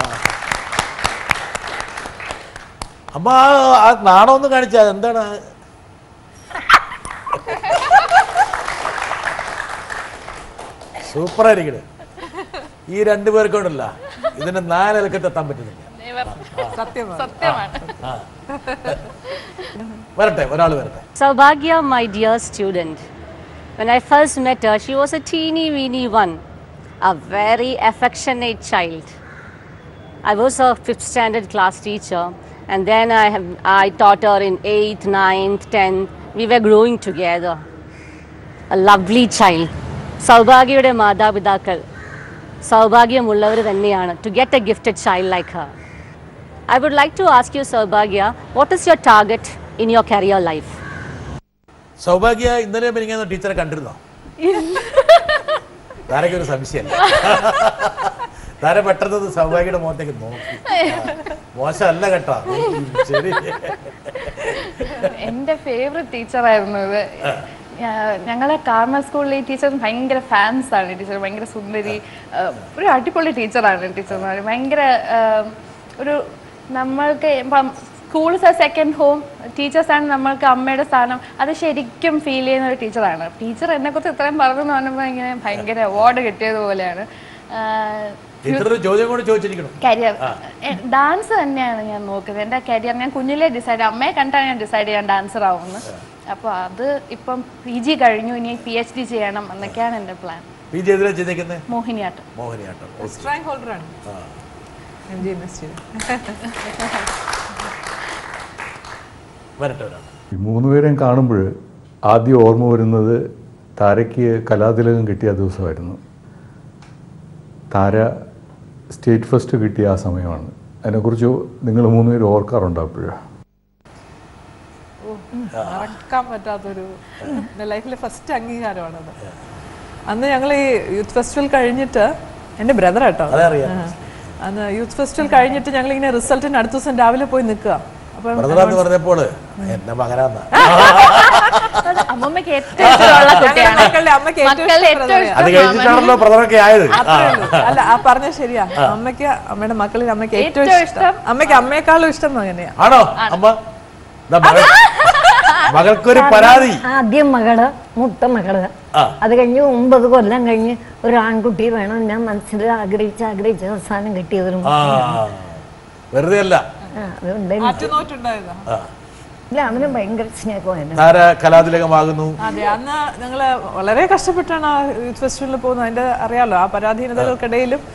അമ്മ ആ- ആ നാണം ഒന്ന് കാണിച്ചാ എന്താണ് സൂപ്പറായിരിക്കണേ ഈ രണ്ടുപേർക്കുണ്ടല്ല ഇതിന്റെ നാലിലക്കത്ത് എത്താൻ പറ്റുന്നില്ല സത്യമാണ് വരട്ടെ ഒരാൾ വരട്ടെ Saubhagya, my dear student, when I first met her, she was a teeny weeny one, a very affectionate child. I was her fifth standard class teacher, and then I, have, I taught her in eighth, ninth, tenth. We were growing together. A lovely child. സൗഭാഗ്യയുടെ മാതാപിതാക്കൾ സൗഭാഗ്യമുള്ളവർ തന്നെയാണ് to get a gifted child like her I would like to ask you Sowbhagya what is your target in your career life Sowbhagya ഇന്നലെ മിനിങ്ങാന്ന് ടീച്ചറെ കണ്ടിരുന്നോ താരയ്ക്ക് ഒരു സംശയം താര പെട്ടെന്ന് സൗഭാഗ്യയുടെ മുഖത്തേക്ക് നോക്കി മോശമല്ല കേട്ടോ ശരി എന്റെ ഫേവറേറ്റ് ടീച്ചറായിരുന്നു ഇത് ഞാ- ഞങ്ങളെ കാർമൽ സ്കൂളിലെ ഈ ടീച്ചർ ഭയങ്കര ഫാൻസ് ആണ് ടീച്ചർ ഭയങ്കര സുന്ദരി ആ, ഒരു അടിപൊളി ടീച്ചറാണ് ടീച്ചർ എന്ന് പറയുന്നത് ഭയങ്കര ആ, ഒരു നമ്മൾക്ക് ഇപ്പം സ്കൂൾ സെക്കൻഡ് ഹോം ടീച്ചേഴ്സാണ് നമ്മൾക്ക് അമ്മയുടെ സ്ഥാനം അത് ശരിക്കും ഫീൽ ചെയ്യുന്ന ഒരു ടീച്ചറാണ് ടീച്ചർ എന്നെക്കുറിച്ച് ഇത്രയും പറഞ്ഞു എന്ന് പറഞ്ഞപ്പോൾ ഇങ്ങനെ ഭയങ്കര അവാർഡ് കിട്ടിയതുപോലെയാണ് ടീച്ചർ ഒരു ചോദ്യം കൂടി ചോദിച്ചിരിക്കണം കരിയർ ഡാൻസ് തന്നെയാണ് ഞാൻ നോക്കുന്നത് എൻ്റെ കരിയർ ഞാൻ കുഞ്ഞിലേ ഡിസൈഡ് അമ്മയെ കണ്ടാണ് ഞാൻ ഡിസൈഡ് ചെയ്യാൻ ഡാൻസർ ആവുമെന്ന് അപ്പോൾ അത് ഇപ്പം പി ജി കഴിഞ്ഞു ഇനി പി എച്ച് ഡി ചെയ്യണം എന്നൊക്കെയാണ് എൻ്റെ പ്ലാൻ പി ജി എതിരെ ചെയ്തേക്കുന്നത് മോഹിനിയാട്ടം മോഹിനിയാട്ടം ഓക്കേ. റാങ്ക് ഹോൾഡറാണ് M G M S T വരട്ടെ ഒരാൾ ഈ മൂന്ന് പേരെയും കാണുമ്പോൾ ആദ്യം ഓർമ്മ വരുന്നത് താരയ്ക്ക് കലാതിലകം കിട്ടിയ ദിവസമായിരുന്നു താര സ്റ്റേറ്റ് ഫസ്റ്റ് കിട്ടിയ ആ സമയമാണ് അതിനെക്കുറിച്ച് നിങ്ങൾ മൂന്ന് പേര് ഓർക്കാറുണ്ടോ അപ്പോഴും മറക്കാൻ പറ്റാത്തൊരു എൻ്റെ ലൈഫിലെ ഫസ്റ്റ് അംഗീകാരമാണത് അന്ന് ഞങ്ങൾ ഈ യൂത്ത് ഫെസ്റ്റിവൽ കഴിഞ്ഞിട്ട് എൻ്റെ ബ്രദർ കേട്ടോ അതറിയാം. ആ. അന്ന് യൂത്ത് ഫെസ്റ്റിവൽ കഴിഞ്ഞിട്ട് ഞങ്ങൾ ഇങ്ങനെ റിസൾട്ടിന് അടുത്ത ദിവസം രാവിലെ പോയി നിൽക്കുക അപ്പം ബ്രദറാന്ന് പറഞ്ഞപ്പോൾ എന്റെ മകനാന്ന അത് അമ്മമ്മയ്ക്ക് ഏറ്റവും ഇഷ്ടമുള്ള കുട്ടിയാണ് മക്കളുടെ അമ്മയ്ക്ക് ഏറ്റവും മക്കളുടെ ഇഷ്ടം ഏറ്റവും അത് ഇഷ്ടം കഴിഞ്ഞിട്ടാണല്ലോ ബ്രദറൊക്കെ ആയത് ആ. അത്രേ ഉള്ളൂ. അല്ല ആ പറഞ്ഞ ശരിയാ അമ്മയ്ക്ക് അമ്മയുടെ മക്കളിൽ അമ്മയ്ക്ക് ഏറ്റവും ഏറ്റവും ഇഷ്ടം അമ്മയ്ക്ക് അമ്മയെക്കാളും ഇഷ്ടം അങ്ങനെയാ ആണോ അമ്മ ദാ മകൾ- മകൾക്കൊരു പരാതി ആദ്യം മകള് മൂത്ത മകള് ആ. അത് കഴിഞ്ഞ് ഒമ്പത് കൊല്ലം കഴിഞ്ഞ് ഒരു ആൺകുട്ടി വേണം ഞാൻ മനസ്സിൽ ആഗ്രഹിച്ച് ആഗ്രഹിച്ച് അവസാനം കിട്ടിയതൊരു ആ വെറുതെ അല്ല ആ, അതുകൊണ്ട് എനിക്ക് ആറ്റുനോറ്റുണ്ടായതാ ആ. ഇല്ല അവന് ഭയങ്കര സ്നേഹമായിരുന്നു താര കലാതിലകമാകുന്നു അതെ അന്ന് ഞങ്ങള് വളരെ കഷ്ടപ്പെട്ടാണ് ആ യൂത്ത് ഫെസ്റ്റിവലിൽ പോകുന്നത് അതിന്റെ അറിയാലോ ആ പരാധീനതകൾക്കിടയിലും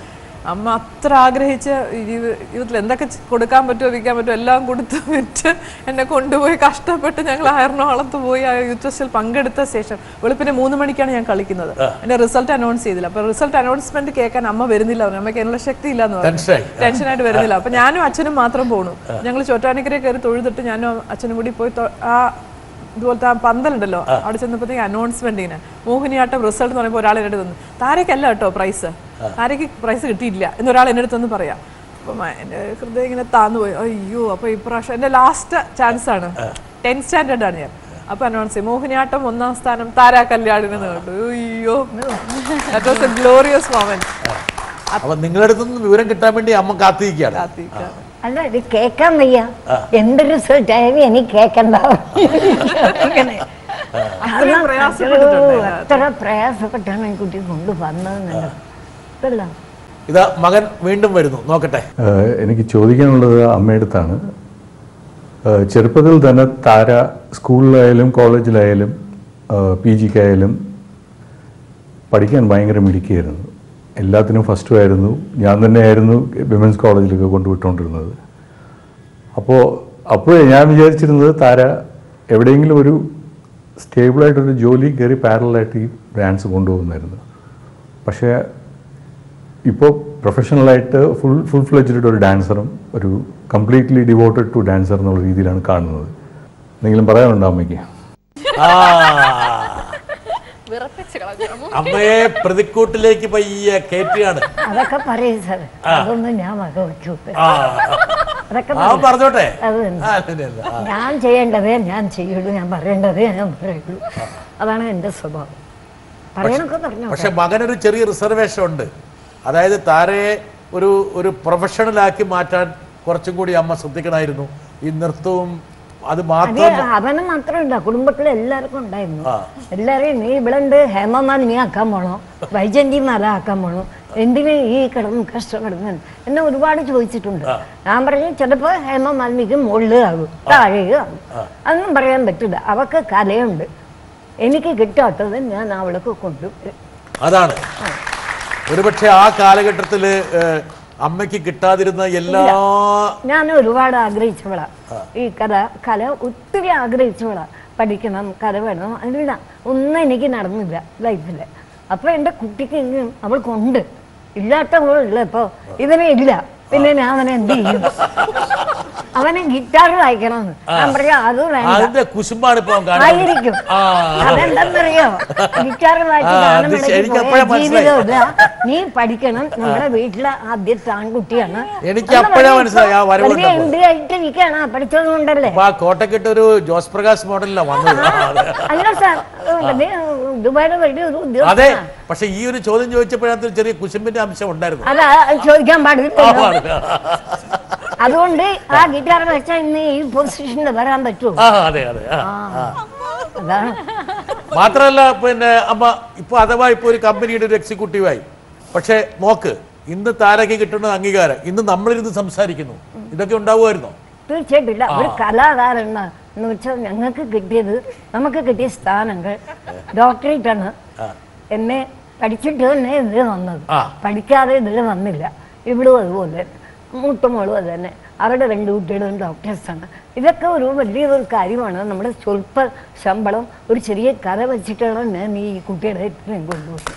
അമ്മ അത്ര ആഗ്രഹിച്ച് ജീവി- ജീവിതത്തിൽ എന്തൊക്കെ ചെ- കൊടുക്കാൻ പറ്റുമോ വിൽക്കാൻ പറ്റുമോ എല്ലാം കൊടുത്ത് വിറ്റ് എന്നെ കൊണ്ടുപോയി കഷ്ടപ്പെട്ട് ഞങ്ങൾ എറണാകുളത്ത് പോയി ആ യൂത്ത് ഫെസ്റ്റിൽ പങ്കെടുത്ത ശേഷം വെളുപ്പിന് മൂന്ന് മണിക്കാണ് ഞാൻ കളിക്കുന്നത് എന്റെ റിസൾട്ട് അനൗൺസ് ചെയ്തില്ല അപ്പൊ റിസൾട്ട് അനൗൺസ്മെന്റ് കേൾക്കാൻ അമ്മ വരുന്നില്ല പറഞ്ഞു അമ്മയ്ക്ക് അതിനുള്ള ശക്തി ഇല്ലാന്ന് പറഞ്ഞു ടെൻഷനായി. ടെൻഷനായിട്ട് വരുന്നില്ല അപ്പൊ ഞാനും അച്ഛനും മാത്രം പോണു ഞങ്ങൾ ചോറ്റാനിക്കരെ കയറി തൊഴുതിട്ട് ഞാനും അച്ഛനും കൂടി പോയി തൊ- ആ ഇതുപോലത്തെ ആ പന്തലുണ്ടല്ലോ അവിടെ ചെന്നപ്പോഴത്തേക്ക് അനൗൺസ്മെന്റ് ഇങ്ങനെ മോഹിനിയാട്ടം റിസൾട്ട് എന്ന് പറയുമ്പോൾ ഒരാൾ എൻ്റെ അടുത്ത് തന്നു താരയ്ക്കല്ല കേട്ടോ പ്രൈസ് താരയ്ക്ക് പ്രൈസ് കിട്ടിയില്ല എന്നൊരാൾ എൻ്റെ അടുത്തൊന്ന് പറയാം അപ്പം എൻ്റെ ഹൃദയം ഇങ്ങനെ താന്നു പോയി അയ്യോ അപ്പൊ ഇപ്രാവശ്യം എൻ്റെ ലാസ്റ്റ് ചാൻസ് ആണ് ടെൻത്ത് സ്റ്റാൻഡേർഡ് ആണ് ഞാൻ അപ്പൊ അനൗൺസ് ചെയ്യും മോഹിനിയാട്ടം ഒന്നാം സ്ഥാനം താരാ കല്യാണിന് കേട്ടു അയ്യോ that was a glorious moment അപ്പൊ നിങ്ങളുടെ അടുത്ത് നിന്ന് വിവരം കിട്ടാൻ വേണ്ടി അമ്മ കാത്തിരിക്കുകയാണ് അല്ല ഇത് കേക്കാൻ വയ്യ എന്ത് റിസൾട്ട് ആയാലും എനിക്ക് കേക്കണ്ട അങ്ങനെ. കാരണം പ്രയാസപ്പെട്ടിട്ടുണ്ട് അയ്യോ, അത്ര പ്രയാസപ്പെട്ടാണ് ഈ കുട്ടി കൊണ്ടുവന്നതെന്നല്ല ഇതല്ല ഇതാ മകൻ വീണ്ടും വരുന്നു നോക്കട്ടെ ഏഹ് എനിക്ക് ചോദിക്കാനുള്ളത് അമ്മയടുത്താണ് ഏഹ് ചെറുപ്പത്തിൽ തന്നെ താര സ്കൂളിലായാലും കോളേജിലായാലും പി ജിക്കായാലും പഠിക്കാൻ ഭയങ്കര മിടുക്കിയായിരുന്നു എല്ലാത്തിനും ഫസ്റ്റും ആയിരുന്നു ഞാൻ തന്നെയായിരുന്നു വിമൻസ് കോളേജിലൊക്കെ കൊണ്ടുവിട്ടുകൊണ്ടിരുന്നത് അപ്പോൾ അപ്പോഴേ ഞാൻ വിചാരിച്ചിരുന്നത് താര എവിടെയെങ്കിലും ഒരു സ്റ്റേബിളായിട്ടൊരു ജോലി കയറി പാരലായിട്ട് ഈ ഡാൻസ് കൊണ്ടുപോകുന്നായിരുന്നു പക്ഷേ ഇപ്പോൾ പ്രൊഫഷണലായിട്ട് ഫുൾ ഫുൾ ഫ്ലെജ്ഡ് ഒരു ഡാൻസറും ഒരു കംപ്ലീറ്റ്ലി ഡിവോട്ടഡ് ടു ഡാൻസർ എന്നുള്ള രീതിയിലാണ് കാണുന്നത് എന്തെങ്കിലും പറയാനുണ്ടോ അമ്മയ്ക്ക് ആ അമ്മയെ പ്രതിക്കൂട്ടിലേക്ക് പയ്യെ കയറ്റുകയാണ് അതൊക്കെ പറയും സാർ അതൊന്നും ഞാൻ വക വെക്കൂ ആ അതൊക്കെ ആ പറയും. പറഞ്ഞോട്ടെ അത് തന്നെ. ആ, അല്ല, അല്ല, ആ. ഞാൻ ചെയ്യേണ്ടതേ ഞാൻ ചെയ്യുള്ളൂ ഞാൻ പറയേണ്ടതേ ഞാൻ പറയുള്ളൂ അതാണ് എൻ്റെ സ്വഭാവം പറയണൊക്കെ പറഞ്ഞു പക്ഷെ മകനൊരു ചെറിയ റിസർവേഷൻ ഉണ്ട് അതായത് താരയെ ഒരു ഒരു പ്രൊഫഷണലാക്കി മാറ്റാൻ കുറച്ചും കൂടി അമ്മ ശ്രദ്ധിക്കണമായിരുന്നു ഈ നൃത്തവും അത് അത് മാത്രം അവന് മാത്രമല്ല കുടുംബത്തിലെ എല്ലാവർക്കും ഉണ്ടായിരുന്നു ആ. എല്ലാരെയും നീ ഇവിടെ ഉണ്ട് ഹേമമാൻ നീ ആക്കാൻ പോണോ വൈജന്തി മാല ആക്കാൻ പോണോ എന്തിന് ഈ കിടന്ന് കഷ്ടപ്പെടുന്നു എന്നെ ഒരുപാട് ചോദിച്ചിട്ടുണ്ട് ഞാൻ പറഞ്ഞു ചിലപ്പോ ഹേമമാലിനിക്ക് മുകളിൽ ആകും താഴെയും ആകും അതൊന്നും പറയാൻ പറ്റില്ല അവക്ക് കലയുണ്ട് എനിക്ക് കിട്ടാത്തത് ഞാൻ അവൾക്ക് കൊണ്ടുവരും അതാണ് ഒരുപക്ഷെ ആ കാലഘട്ടത്തിൽ അമ്മയ്ക്ക് കിട്ടാതിരുന്ന എല്ലാ ഞാൻ ഒരുപാട് ആഗ്രഹിച്ചവളാ ഈ കല കല ഒത്തിരി ആഗ്രഹിച്ചവളാ പഠിക്കണം കല വേണം അതില്ല ഒന്നും എനിക്ക് നടന്നില്ല ലൈഫിൽ അപ്പൊ എൻ്റെ കുട്ടിക്ക് എങ്കിലും അവൾക്കുണ്ട് ഇല്ലാത്തവളുള്ള ഇപ്പൊ ഇവനെ ഇല്ല പിന്നെ ഞാൻ അവനെ എന്ത് ചെയ്യും അവനെ ഗിറ്റാർ വായിക്കണമെന്ന് ഞാൻ പറയാ അത് വേണ്ട അതിന്റെ കുശുമ്പാണ് ഇപ്പൊ അവൻ ആയിരിക്കും കാണിക്കുന്നത് ആ അതെന്താന്നറിയോ ഗിറ്റാർ വായിച്ച് ആ, ഗാനം അത് പാടി എനിക്ക് പോയ അപ്പോഴേ മനസ്സിലായി. ജീവിതമില്ല നീ പഠിക്കണം നമ്മുടെ വീട്ടിലെ ആദ്യത്തെ ആൺകുട്ടിയാണ് എനിക്ക് എന്ന് അപ്പോഴേ പറഞ്ഞ് മനസ്സിലായി ആ വരവ് വലിയ കണ്ടപ്പോൾ. എംഡി ആയിട്ട് ഇരിക്കുകയാണ് പഠിച്ചത് കൊണ്ടല്ലേ അപ്പൊ ആ കോട്ടക്കെട്ട് ഒരു ജോസ് പ്രകാശ് മോഡലിലാണ് വന്നത് ആ, അതെ. അല്ല സാർ വലിയ ദുബായിലെ വലിയ ഒരു അതെ ഉദ്യോഗസ്ഥനാണ് പക്ഷെ ഈ ഒരു ചോദ്യം ചോദിച്ചപ്പോഴത്തെ ചെറിയ കുശുമ്പിന്റെ അംശം ഉണ്ടായിരുന്നു അല്ല ചോദിക്കാൻ ആ, പാടില്ല പാടില്ല. അതുകൊണ്ട് ആ ഗിറ്റാർ വെച്ചാൽ ഇന്ന് ഈ പൊസിഷനിൽ വരാൻ പറ്റുമോ ആ അതെ അതെ ആ, ആ. അതാണ് മാത്രമല്ല പിന്നെ അമ്മ ഇപ്പൊ അഥവാ ഇപ്പൊ ഒരു കമ്പനിയുടെ ഒരു എക്സിക്യൂട്ടീവായി പക്ഷെ നോക്ക് ഇന്ന് താരക്ക് കിട്ടുന്ന അംഗീകാരം ഇന്ന് നമ്മളിരുന്ന് സംസാരിക്കുന്നു ഇതൊക്കെ ഉണ്ടാവുമായിരുന്നോ തീർച്ചയായിട്ടും ഇല്ല ഒരു കലാകാരന് എന്ന് വെച്ചാൽ ഞങ്ങൾക്ക് കിട്ടിയത് നമുക്ക് കിട്ടിയ സ്ഥാനങ്ങൾ ഡോക്ടറേറ്റ് ആണ് എന്നെ പഠിച്ചിട്ട് തന്നെ ഇതിൽ വന്നത് ആ. പഠിക്കാതെ ഇതിൽ വന്നില്ല ഇവളും അതുപോലെ മൂത്തമോളും അത് തന്നെ അവരുടെ രണ്ട് കുട്ടികളും ഡോക്ടേഴ്സാണ് ഇതൊക്കെ ഒരു വലിയൊരു കാര്യമാണ് നമ്മുടെ സ്വല്പ ശമ്പളം ഒരു ചെറിയ കഥ വെച്ചിട്ടാണ് ഞാൻ ഈ കുട്ടിയുടെ ഇത്രയും കൊണ്ടുപോകുന്നത്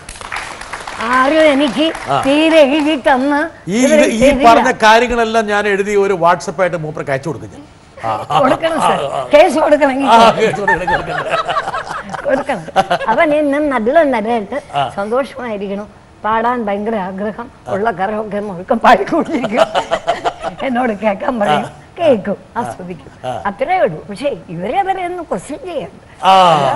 ആരും എനിക്ക് തീരെ എഴുതി തന്ന് ഈ ഇവരെ ഇത് ഈ ചെയ്തില്ല. പറഞ്ഞ കാര്യങ്ങളെല്ലാം ഞാൻ എഴുതി ഒരു വാട്സപ്പായിട്ട് മൂപ്പർക്ക് അയച്ചു കൊടുക്കും ഞാൻ ആ, ആ, കൊടുക്കണം സാർ കേസ് കൊടുക്കണമെങ്കിൽ ആ, കേസ് കൊടുക്കണം, കൊടുക്കണം. കൊടുക്കണം അവൻ ഇന്ന് നല്ല നിലയിട്ട് സന്തോഷമായിരിക്കണം പാടാൻ ഭയങ്കര ആഗ്രഹം ഉള്ള കറൊക്കെ മുഴുക്കം പാടിക്കൊണ്ടിരിക്കും എന്നോട് കേൾക്കാൻ പറയും കേൾക്കും ആസ്വദിക്കും അത്രേ ഉള്ളൂ പക്ഷെ ഇവരെ അവരെ ഒന്ന് ക്വസ്റ്റ്യൻ ചെയ്യാൻ ആ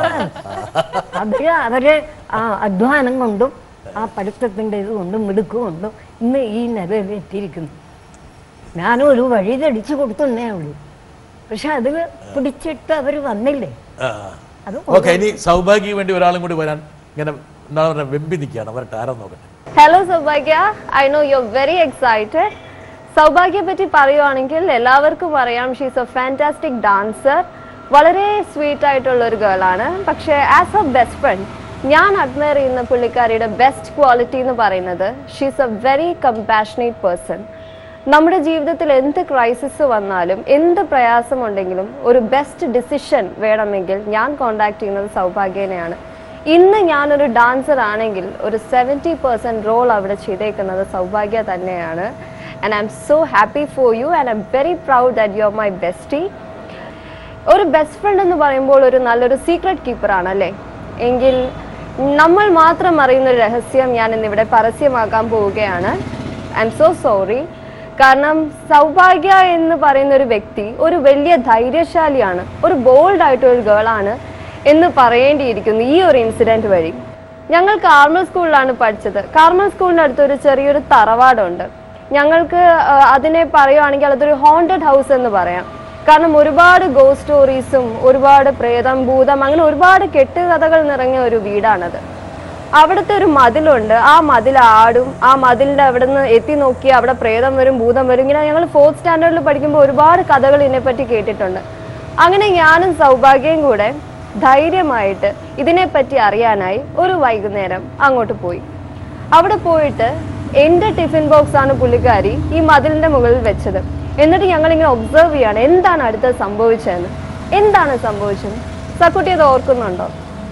അവര് അവരെ ആ അധ്വാനം കൊണ്ടും ആ പഠിത്തത്തിൻ്റെ ഇത് കൊണ്ടും മിടുക്കും കൊണ്ടും ഇന്ന് ഈ നിലയിൽ എത്തിയിരിക്കുന്നു ഞാനും ഒരു വഴി തെടിച്ചു കൊടുത്തേ ഉള്ളൂ പക്ഷെ അതിൽ പിടിച്ചിട്ട് അവർ വന്നില്ലേ അത് ഓക്കെ ഇനി സൗഭാഗ്യക്ക് വേണ്ടി ഒരാളും കൂടി വരാൻ ഇങ്ങനെ എന്താ പറയുക വെമ്പി നിൽക്കുകയാണ് വരട്ടെ ആരാ നോക്കട്ടെ hello Sowbhagya I know you very excited സൗഭാഗ്യയെ പറ്റി പറയുവാണെങ്കിൽ എല്ലാവർക്കും അറിയാം ഷീസ് എ ഫാൻറ്റാസ്റ്റിക് ഡാൻസർ വളരെ സ്വീറ്റ് ആയിട്ടുള്ള ഒരു ഗേൾ ആണ് പക്ഷേ ആസ് എ ബെസ്റ്റ് ഫ്രണ്ട് ഞാൻ അഡ്മയർ ചെയ്യുന്ന പുള്ളിക്കാരിയുടെ ബെസ്റ്റ് ക്വാളിറ്റി എന്ന് പറയുന്നത് she's a very compassionate person നമ്മുടെ ജീവിതത്തിൽ എന്ത് ക്രൈസിസ് വന്നാലും എന്ത് പ്രയാസമുണ്ടെങ്കിലും ഒരു ബെസ്റ്റ് ഡിസിഷൻ വേണമെങ്കിൽ ഞാൻ കോണ്ടാക്ട് ചെയ്യുന്നത് സൗഭാഗ്യനെയാണ് ഇന്ന് ഞാനൊരു ഡാൻസർ ആണെങ്കിൽ ഒരു സെവൻറ്റി പെർസെൻറ്റ് റോൾ അവിടെ ചെയ്തേക്കുന്നത് സൗഭാഗ്യ തന്നെയാണ് and I'm so happy for you and I'm very proud that you are my bestie ഒരു ബെസ്റ്റ് ഫ്രണ്ട് എന്ന് പറയുമ്പോൾ ഒരു നല്ലൊരു സീക്രട്ട് കീപ്പറാണ് അല്ലേ എങ്കിൽ നമ്മൾ മാത്രം അറിയുന്ന ഒരു രഹസ്യം ഞാൻ ഇന്നിവിടെ പരസ്യമാക്കാൻ പോവുകയാണ് ഐ എം സോ സോറി കാരണം സൗഭാഗ്യ എന്ന് പറയുന്ന ഒരു വ്യക്തി ഒരു വലിയ ധൈര്യശാലിയാണ് ഒരു ബോൾഡ് ആയിട്ടുള്ള ഒരു ഗേളാണ് എന്ന് പറയേണ്ടിയിരിക്കുന്നു ഈ ഒരു ഇൻസിഡന്റ് വഴി ഞങ്ങൾ കാർമൽ സ്കൂളിലാണ് പഠിച്ചത് കാർമൽ സ്കൂളിൻ്റെ അടുത്ത് ഒരു ചെറിയൊരു തറവാടുണ്ട് ഞങ്ങൾക്ക് ആ, അതിനെ പറയുവാണെങ്കിൽ അതൊരു ഹോണ്ടഡ് ഹൗസ് എന്ന് പറയാം കാരണം ഒരുപാട് ഗോ സ്റ്റോറീസും ഒരുപാട് പ്രേതം ഭൂതം അങ്ങനെ ഒരുപാട് കെട്ടുകഥകൾ നിറഞ്ഞ ഒരു വീടാണത് അവിടുത്തെ ഒരു മതിലുണ്ട് ആ മതിൽ ആടും ആ മതിലിന്റെ അവിടെ നിന്ന് എത്തി നോക്കി അവിടെ പ്രേതം വരും ഭൂതം വരും ഇങ്ങനെ ഞങ്ങൾ ഫോർത്ത് സ്റ്റാൻഡേർഡിൽ പഠിക്കുമ്പോൾ ഒരുപാട് കഥകൾ ഇതിനെപ്പറ്റി കേട്ടിട്ടുണ്ട് അങ്ങനെ ഞാനും സൗഭാഗ്യയും കൂടെ ധൈര്യമായിട്ട് ഇതിനെപ്പറ്റി അറിയാനായി ഒരു വൈകുന്നേരം അങ്ങോട്ട് പോയി അവിടെ പോയിട്ട് എൻ്റെ ടിഫിൻ ബോക്സ് ആണ് പുള്ളിക്കാരി ഈ മതിലിന്റെ മുകളിൽ വെച്ചത് എന്നിട്ട് ഞങ്ങൾ ഇങ്ങനെ ഒബ്സർവ് ചെയ്യാണ് എന്താണ് അടുത്തത് സംഭവിച്ചതെന്ന് എന്താണ് സംഭവിച്ചത് സക്കുട്ടി അത് ഓർക്കുന്നുണ്ടോ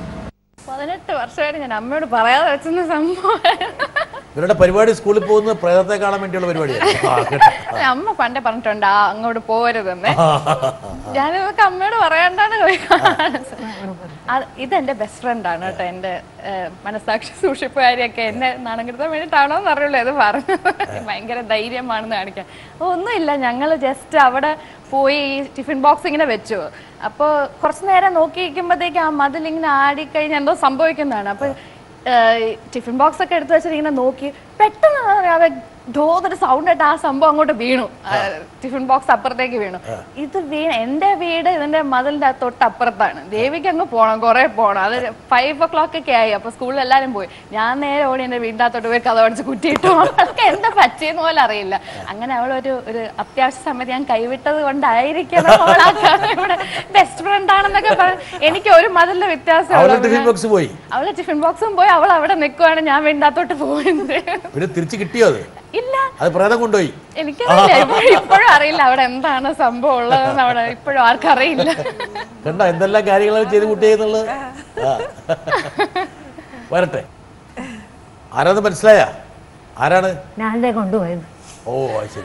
പതിനെട്ട് വർഷമായിട്ട് ഞാൻ അമ്മയോട് പറയാതെ വെച്ചെന്ന സംഭവം ഇവരുടെ പരിപാടി സ്കൂളിൽ പോകുന്നത് പ്രേതത്തെ കാണാൻ വേണ്ടിയുള്ള പരിപാടിയാണ് ആ, കേട്ടോ. അമ്മ പണ്ടേ പറഞ്ഞിട്ടുണ്ട് ആ അങ്ങോട്ട് പോകരുതെന്ന് ഞാനിതൊക്കെ അമ്മയോട് പറയാണ്ടാണ് പോയി കാണുന്നത്. അത് ഇതെന്റെ ബെസ്റ്റ് ഫ്രണ്ട് ആണ് കേട്ടോ എന്റെ ഏഹ്, മനസ്സാക്ഷി സൂക്ഷിപ്പുകാരിയൊക്കെ എന്നെ നാണം കിട്ടാൻ വേണ്ടിയിട്ടാണോ എന്ന് അറിയുള്ളൂ അത് പറഞ്ഞത് ഭയങ്കര ധൈര്യമാണെന്ന് കാണിക്കാൻ ഒന്നുമില്ല ഞങ്ങൾ ജസ്റ്റ് അവിടെ പോയി ഈ ടിഫിൻ ബോക്സ് ഇങ്ങനെ വെച്ചു അപ്പോൾ കുറച്ച് നേരം നോക്കിയിരിക്കുമ്പോഴത്തേക്ക് ആ മതിലിങ്ങനെ ആടിക്കഴിഞ്ഞ് എന്തോ സംഭവിക്കുന്നതാണ് അപ്പൊ ഏഹ്, ടിഫിൻ ബോക്സ് ഒക്കെ എടുത്തു വെച്ചിട്ട് ഇങ്ങനെ നോക്കി പെട്ടെന്ന് അറിയാതെ ധോന്നൊരു സൗണ്ട് ആയിട്ട് ആ സംഭവം അങ്ങോട്ട് വീണു ആ, ടിഫിൻ ബോക്സ് അപ്പുറത്തേക്ക് വീണു ഇത് വീണ എന്റെ വീട് ഇതിന്റെ മതിലിന്റെ തൊട്ടപ്പുറത്താണ് ദേവിക്ക് അങ്ങ് പോണം കുറെ പോണം അത് ഫൈവ് ഒ ക്ലോക്ക് ഒക്കെ ആയി അപ്പൊ സ്കൂളിൽ എല്ലാരും പോയി ഞാൻ നേരെ ഓടി എന്റെ വീടിന്റെ അകത്തോട്ട് പോയി കഥ അടിച്ച് കുറ്റിയിട്ടു അവൾക്ക് എന്താ പറ്റിയെന്ന് പോലും അറിയില്ല അങ്ങനെ അവൾ ഒരു ഒരു അത്യാവശ്യ സമയത്ത് ഞാൻ കൈവിട്ടത് കൊണ്ടായിരിക്കണം അവൾ ആ കാരണം ഇവിടെ ബെസ്റ്റ് ഫ്രണ്ട് ആണെന്നൊക്കെ പറഞ്ഞു എനിക്ക് ഒരു മതിലിന്റെ വ്യത്യാസം അവരുടെ ടിഫിൻ ബോക്സ് പോയി അവളെ ടിഫിൻ ബോക്സും പോയി അവൾ അവിടെ നിൽക്കുവാണ് ഞാൻ വീണ്ടാത്തോട്ട് പോകുന്നത് പിന്നെ തിരിച്ച് കിട്ടിയോ അത് ഇല്ല അത് പ്രേതം കൊണ്ടുപോയി എനിക്കറിയില്ല ഇപ്പോഴും ഇപ്പോഴും അറിയില്ല അവിടെ എന്താണ് സംഭവം ഉള്ളതെന്ന് അവിടെ ഇപ്പോഴും ആർക്കും അറിയില്ല കണ്ടോ എന്തെല്ലാം കാര്യങ്ങളാണ് ചെയ്ത് കുട്ടിയെന്നുള്ളത് ആ. വരട്ടെ ആരാന്ന് മനസ്സിലായ ആരാണ് ഞാനല്ലേ കൊണ്ടുപോയത് ഓ അത് ശരി